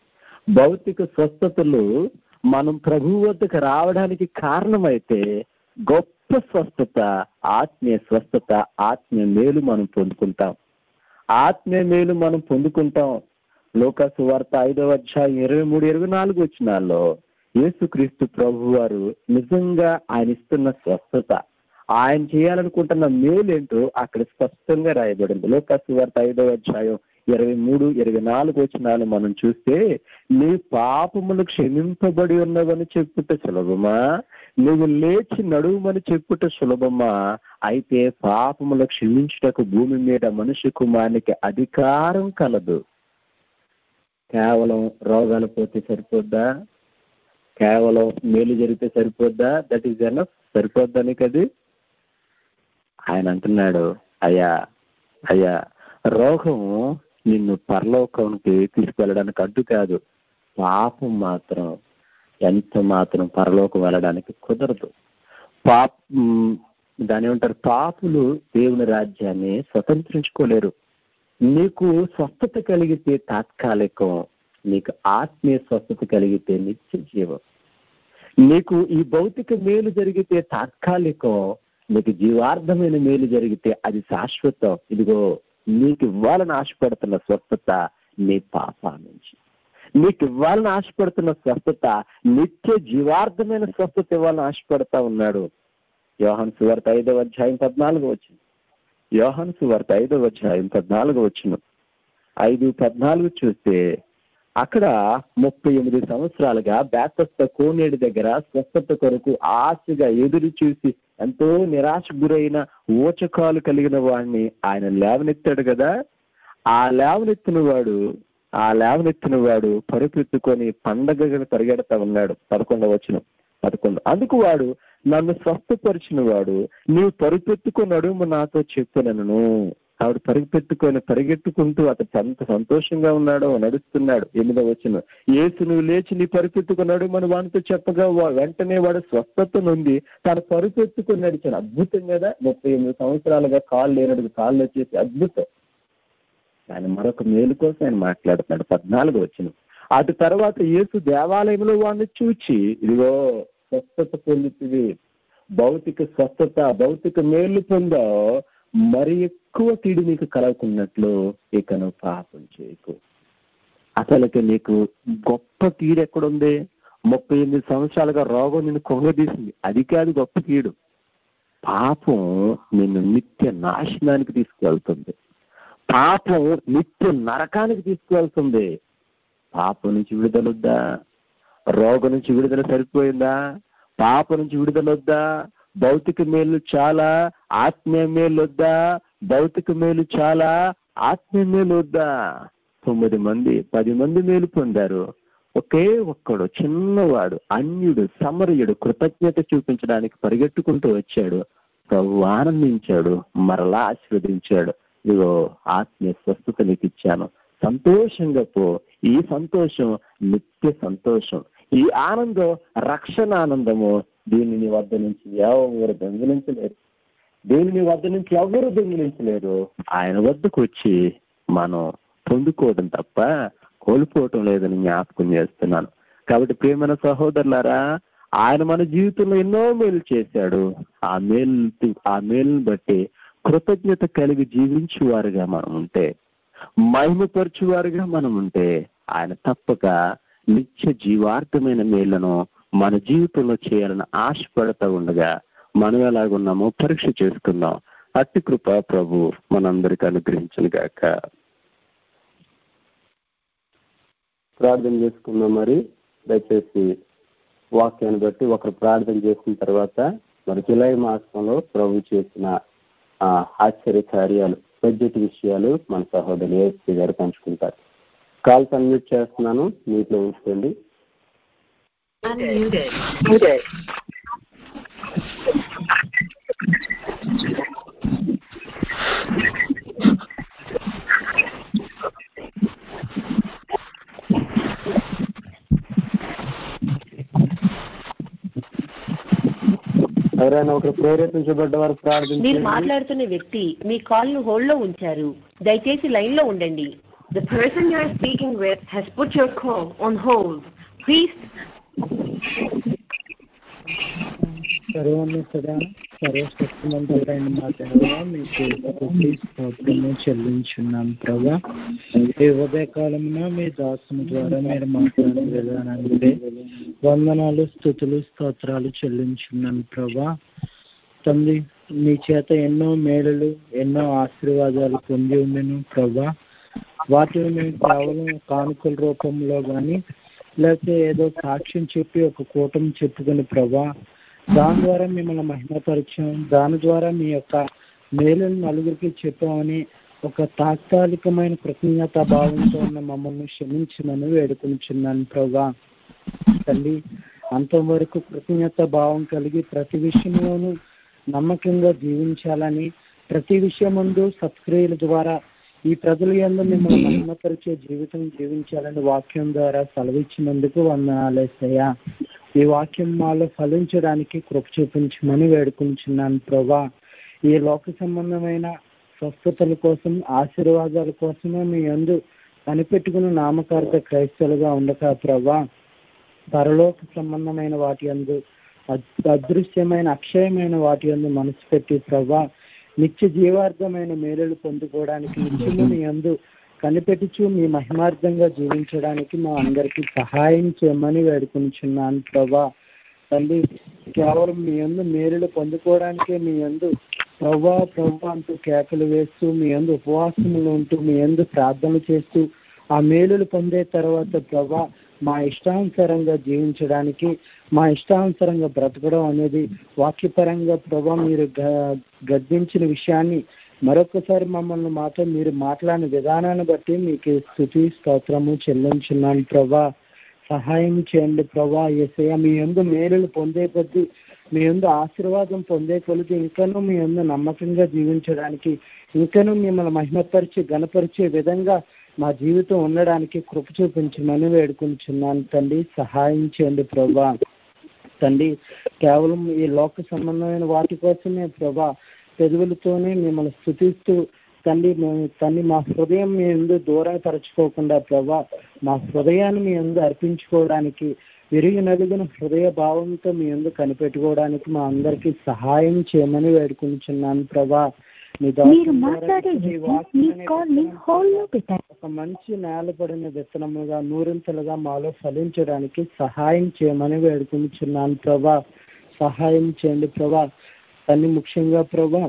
భౌతిక స్వస్థతలు మనం ప్రభు వద్దకు రావడానికి కారణమైతే గొప్ప స్వస్థత ఆత్మీయ స్వస్థత ఆత్మీయ మేలు మనం పొందుకుంటాం ఆత్మీయ మేలు మనం పొందుకుంటాం లోకాసు వార్త ఐదవ అధ్యాయం ఇరవై మూడు ఇరవై నాలుగు వచ్చినాల్లో యేసుక్రీస్తు ప్రభు వారు నిజంగా ఆయన ఇస్తున్న స్వస్థత ఆయన చేయాలనుకుంటున్న మేలేంటో అక్కడ స్పష్టంగా రాయబడింది లోకాసు వార్త ఐదవ అధ్యాయం ఇరవై మూడు ఇరవై నాలుగు వచ్చినాలు మనం చూస్తే నీ పాపములు క్షమింపబడి ఉన్నవని చెప్పుట సులభమా నువ్వు లేచి నడువుమని చెప్పుట సులభమా అయితే పాపములు క్షమించుటకు భూమి మీద మనుష్య కుమారునికి అధికారం కలదు కేవలం రోగాలు పోతే సరిపోద్దా కేవలం మేలు జరిగితే సరిపోద్దా దట్ ఈస్ ఎనఫ్ సరిపోద్దా నీకు అది ఆయన అంటున్నాడు అయ్యా అయ్యా రోగం నిన్ను పరలోకానికి తీసుకెళ్ళడానికి అడ్డు కాదు పాపం మాత్రం ఎంత మాత్రం పరలోకం వెళ్ళడానికి కుదరదు పాప దాని ఏమంటారు పాపులు దేవుని రాజ్యాన్ని స్వతంత్రించుకోలేరు నీకు స్వస్థత కలిగితే తాత్కాలికం నీకు ఆత్మీయ స్వస్థత కలిగితే నిత్య జీవం నీకు ఈ భౌతిక మేలు జరిగితే తాత్కాలికం నీకు జీవార్థమైన మేలు జరిగితే అది శాశ్వతం ఇదిగో నీకు ఇవ్వాలని ఆశపడుతున్న స్వస్థత నీ పాపా నుంచి నీకు ఇవ్వాలని ఆశపడుతున్న స్వస్థత నిత్య జీవార్థమైన స్వస్థత ఇవ్వాలని ఆశపడతా ఉన్నాడు యోహన్ సువార్త ఐదవ అధ్యాయం పద్నాలుగు వచ్చింది యోహన్ సువార్త ఐదవ అధ్యాయం పద్నాలుగు వచ్చిన ఐదు పద్నాలుగు చూస్తే అక్కడ ముప్పై ఎనిమిది సంవత్సరాలుగా బ్యాతస్త కోనేడు దగ్గర స్వస్థత కొరకు ఆశగా ఎదురు చూసి ఎంతో నిరాశ గురైన ఊచకాలు కలిగిన వాడిని ఆయన లేవనెత్తాడు కదా ఆ లేవనెత్తిన వాడు ఆ లేవనెత్తిన వాడు పరుపెత్తుకొని పండగ పరిగెడతా ఉన్నాడు పదకొండవ వచ్చిన పదకొండు అందుకు వాడు నన్ను స్వస్థపరిచిన వాడు నీవు పరుపెత్తుకొని అడుగు నాతో చెప్పినను ఆవిడ పరిగెత్తుకొని పరిగెట్టుకుంటూ అతను ఎంత సంతోషంగా ఉన్నాడో నడుస్తున్నాడు ఎనిమిదో వచ్చిన ఏసు నువ్వు లేచి నీ పరిపెత్తుకున్నాడు మన వానితో చెప్పగా వా- వెంటనే వాడు స్వస్థత నుండి తను పరిపెత్తుకుని నడిచాడు అద్భుతం కదా ముప్పై ఎనిమిది సంవత్సరాలుగా కాళ్ళు లేనడుగు కాళ్ళు వచ్చేసి అద్భుతం ఆయన మరొక మేలు కోసం ఆయన మాట్లాడుతున్నాడు పద్నాలుగు వచ్చిన అటు తర్వాత యేసు దేవాలయంలో వాడిని చూచి ఇదిగో స్వస్థత పొందుతుంది భౌతిక స్వస్థత భౌతిక మేలు పొందో మరి ఎక్కువ కీడు నీకు కలగకున్నట్లు ఇక నువ్వు పాపం చేయకు అసలుకి నీకు గొప్ప కీడు ఎక్కడుంది ముప్పై ఎనిమిది సంవత్సరాలుగా రోగం నిన్ను కొంగదీసింది అది కాదు గొప్ప కీడు పాపం నిన్ను నిత్య నాశనానికి తీసుకువెళ్తుంది పాపం నిత్య నరకానికి తీసుకువెళ్తుంది పాపం నుంచి విడుదలొద్దా రోగం నుంచి విడుదల సరిపోయిందా పాపం నుంచి విడుదలొద్దా భౌతిక మేలు చాలా ఆత్మీయ మేలు వద్దా భౌతిక మేలు చాలా ఆత్మీయ మేలు వద్దా తొమ్మిది మంది పది మంది మేలు పొందారు ఒకే ఒక్కడు చిన్నవాడు అన్యుడు సమరయుడు కృతజ్ఞత చూపించడానికి పరిగెట్టుకుంటూ వచ్చాడు ప్రభు ఆనందించాడు మరలా ఆశీర్వదించాడు ఇదిగో ఆత్మీయ స్వస్థత నీకు ఇచ్చాను సంతోషంగా పో ఈ సంతోషం నిత్య సంతోషం ఈ ఆనందం రక్షణ ఆనందము దీన్ని నీ వద్ద నుంచి ఎవరు దొంగిలించలేరు దీన్ని నీ వద్ద నుంచి ఎవరు దొంగిలించలేరు ఆయన వద్దకు వచ్చి మనం పొందుకోవడం తప్ప కోల్పోవటం లేదని జ్ఞాపకం చేస్తున్నాను కాబట్టి ప్రేమైన సహోదరులారా ఆయన మన జీవితంలో ఎన్నో మేలు చేశాడు ఆ మేలు ఆ మేలుని బట్టి కృతజ్ఞత కలిగి జీవించేవారుగా మనం ఉంటే మహిమపరచువారుగా మనం ఉంటే ఆయన తప్పక నిత్య జీవార్థమైన మేళ్లను మన జీవితంలో చేయాలని ఆశపడతా ఉండగా మనం ఎలాగున్నామో పరీక్ష చేసుకుందాం అట్టి కృప ప్రభు మనందరికి అనుగ్రహించను గాక ప్రార్థన చేసుకుందాం మరి దయచేసి వాక్యాన్ని బట్టి ఒకరు ప్రార్థన చేసిన తర్వాత మరి జులై మాసంలో ప్రభు చేసిన ఆ, ఆశ్చర్య కార్యాలు బడ్జెట్ విషయాలు మన సహోదరు ఏఎస్పీ గారు పంచుకుంటారు కాల్ సబ్మిట్ చేస్తున్నాను మీట్లో ఉంచుకోండి Unmuted. Muted. ఎవరైనా ఒకరు ప్రేరేపించబడ్డ వారు ప్రార్థన మీరు చేయండి. మాట్లాడుతున్న వ్యక్తి మీ కాల్ ను హోల్డ్ లో ఉంచారు దయచేసి లైన్ లో ఉండండి The person you are speaking with has put your call on hold. Please సర్వోన్నతుడా సర్వశక్తిమంతుడైన మా దేవ మీకు స్తుతి స్తోత్రము చెల్లించున్నాం ప్రభా ఈ ఉదయకాలమున మీ దాసుని ద్వారా మీరు మాట్లాడిన విధానానికి వందనాలు స్థుతులు స్తోత్రాలు చెల్లించున్నాను ప్రభా తండ్రి మీ చేత ఎన్నో మేలులు ఎన్నో ఆశీర్వాదాలు పొంది ఉండను ప్రభా వాటిని మేము కేవలం కానుకల రూపంలో కానీ లేకపోతే ఏదో సాక్ష్యం చెప్పి ఒక కూటమి చెప్పుకుని ప్రభా దాని ద్వారా మిమ్మల్ని మహిమపరిచాం దాని ద్వారా మీ యొక్క మేలును నలుగురికి చెప్పామని ఒక తాత్కాలికమైన కృతజ్ఞత భావంతో ఉన్న మమ్మల్ని క్షమించమని వేడుకుంటున్నాను ప్రభా తల్లి అంతవరకు కృతజ్ఞత భావం కలిగి ప్రతి విషయంలోనూ నమ్మకంగా జీవించాలని ప్రతి విషయం ముందు సత్క్రియల ద్వారా ఈ ప్రజల యందు మిమ్మల్ని మహిమపరిచే జీవితం జీవించాలని వాక్యం ద్వారా సెలవిచ్చినందుకు వందనాలేసయ్యా ఈ వాక్యం మాలో ఫలించడానికి కృప చూపించమని వేడుకుంటున్నాను ప్రభా ఈ లోక సంబంధమైన స్వస్థతల కోసం ఆశీర్వాదాల కోసమే మీ యందు కనిపెట్టుకుని నామకార్థ క్రైస్తవులుగా ఉండక ప్రభా పరలోక సంబంధమైన వాటి యందు అద్- అదృశ్యమైన అక్షయమైన వాటి యందు మనసు పెట్టి ప్రభా నిత్య జీవార్థమైన మేలులు పొందుకోవడానికి నిత్యము మీ అందు కనిపెట్టుచు మీ మహిమార్థంగా జీవించడానికి మా అందరికీ సహాయం చేయమని వేడుకుంటున్నాను ప్రభా తండ్రి కేవలం మీ అందు మేలులు పొందుకోవడానికే మీ అందు ప్రవ్వా ప్రవ్వా అంటూ కేకలు వేస్తూ మీ అందు ఉపవాసములు ఉంటూ మీ అందు ప్రార్థన చేస్తూ ఆ మేలులు పొందే తర్వాత ప్రభా మా ఇష్టానుసారంగా జీవించడానికి మా ఇష్టానుసారంగా బ్రతకడం అనేది వాక్యపరంగా ప్రభా మీరు గ- గద్దించిన విషయాన్ని మరొకసారి మమ్మల్ని మాతో మీరు మాట్లాడిన విధానాన్ని బట్టి మీకు స్థుతి స్తోత్రము చెల్లించున్నాను ప్రభా సహాయం చేయండి ప్రభా ఏసయ్య మీ ఎందు మేలులు పొందే కొద్దీ మీ ఎందు ఆశీర్వాదం పొందే కొలిది ఇంకనూ మీ ఎందు నమ్మకంగా జీవించడానికి ఇంకనూ మిమ్మల్ని మహిమపరిచి గణపరిచే విధంగా మా జీవితం ఉండడానికి కృప చూపించమని వేడుకుంటున్నాను తండ్రి సహాయం చేయండి ప్రభా తండ్రి కేవలం ఈ లోక సంబంధమైన వాటి కోసమే ప్రభా పెదవులతోనే మిమ్మల్ని స్థుతిస్తూ తండ్రి మేము- తండ్రి మా హృదయం మీ ఎందు దూరం పరచుకోకుండా ప్రభా మా హృదయాన్ని మీ ఎందు అర్పించుకోవడానికి విరిగి నలుగున హృదయ భావంతో మీ ఎందు కనిపెట్టుకోవడానికి మా అందరికీ సహాయం చేయమని వేడుకుంటున్నాను ప్రభా మీ దాసుని మీరు ద్వారా మాట్లాడే మీ వ్యక్తి వాక్యం మీ అనే కాల్ ని విత్తనం హోల్డ్ లో పెట్టారు ఒక మంచి నేలపడిన విత్తనముగా నూరింతలుగా మాలో ఫలించడానికి సహాయం చేయమని వేడుకుంటున్నాను ప్రభా సహాయం చేయండి ప్రభా తల్లి ముఖ్యంగా ప్రభా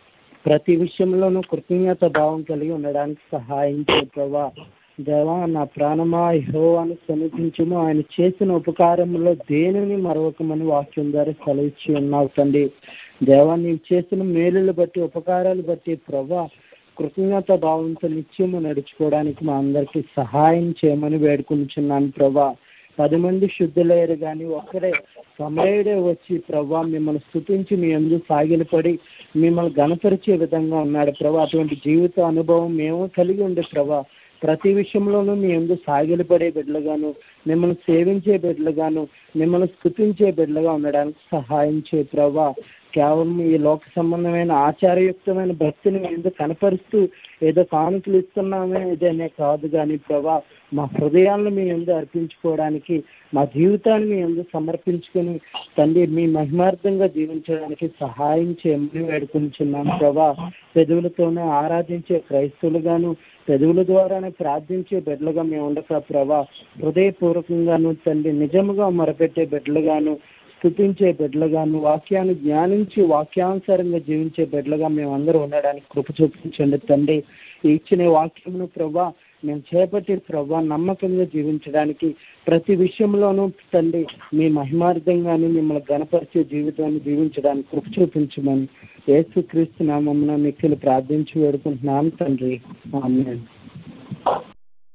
ప్రతి విషయంలోనూ కృతజ్ఞత భావం కలిగి ఉండడానికి సహాయం చేయ ప్రభా దేవా నా ప్రాణమా యెహోవాను సన్నిధించుము ఆయన చేసిన ఉపకారంలో దేనిని మరొకమని వాక్యం ద్వారా సెలవిచ్చి ఉన్నావు తండ్రి దేవా నీవు చేసిన మేలులు బట్టి ఉపకారాలు బట్టి ప్రభా కృతజ్ఞత భావంతో నిత్యము నడుచుకోవడానికి మా అందరికీ సహాయం చేయమని వేడుకుంటున్నాను ప్రభా పది మంది శుద్ధులయ్యారు కానీ ఒక్కడే సమయుడే వచ్చి ప్రభా మిమ్మల్ని స్థుతించి మీ అందు సాగిలపడి మిమ్మల్ని గణపరిచే విధంగా ఉన్నాడు ప్రభా అటువంటి జీవిత అనుభవం మేము కలిగి ఉండే ప్రభా ప్రతి విషయంలోనూ మీ అందు సాగిలపడే బిడ్డలుగాను మిమ్మల్ని సేవించే బిడ్డలుగాను మిమ్మల్ని స్థుతించే బిడ్డలుగా ఉండడానికి సహాయం చేయ ప్రభా కేవలం ఈ లోక సంబంధమైన ఆచారయుక్తమైన భక్తిని మీ ఎందుకు కనపరుస్తూ ఏదో కానుకలు ఇస్తున్నామే ఇదనే కాదు కానీ ప్రభా మా హృదయాలను మీ ఎందు అర్పించుకోవడానికి మా జీవితాన్ని మీ ఎందు సమర్పించుకొని తండ్రి మీ మహిమార్థంగా జీవించడానికి సహాయం చేయమని వేడుకుంటున్నాం ప్రభా పెదవులతోనే ఆరాధించే క్రైస్తవులుగాను పెదవుల ద్వారానే ప్రార్థించే బిడ్డలుగా మేము ఉండక ప్రభా హృదయపూర్వకంగాను తండ్రి నిజముగా మొరపెట్టే బిడ్డలుగాను స్థుతించే బిడ్డలుగాను వాక్యాన్ని ధ్యానించి వాక్యానుసారంగా జీవించే బిడ్డలుగా మేము అందరూ ఉండడానికి కృప చూపించండి తండ్రి ఈ ఇచ్చిన వాక్యమును ప్రభా మేము చేపట్టి ప్రభా నమ్మకంగా జీవించడానికి ప్రతి విషయంలోనూ తండ్రి మీ మహిమార్థంగాను మిమ్మల్ని గణపరిచే జీవితాన్ని జీవించడానికి కృప చూపించమని యేసు క్రీస్తు నామమున మిక్కిలి ప్రార్థించి వేడుకుంటున్నాను తండ్రి ఆమె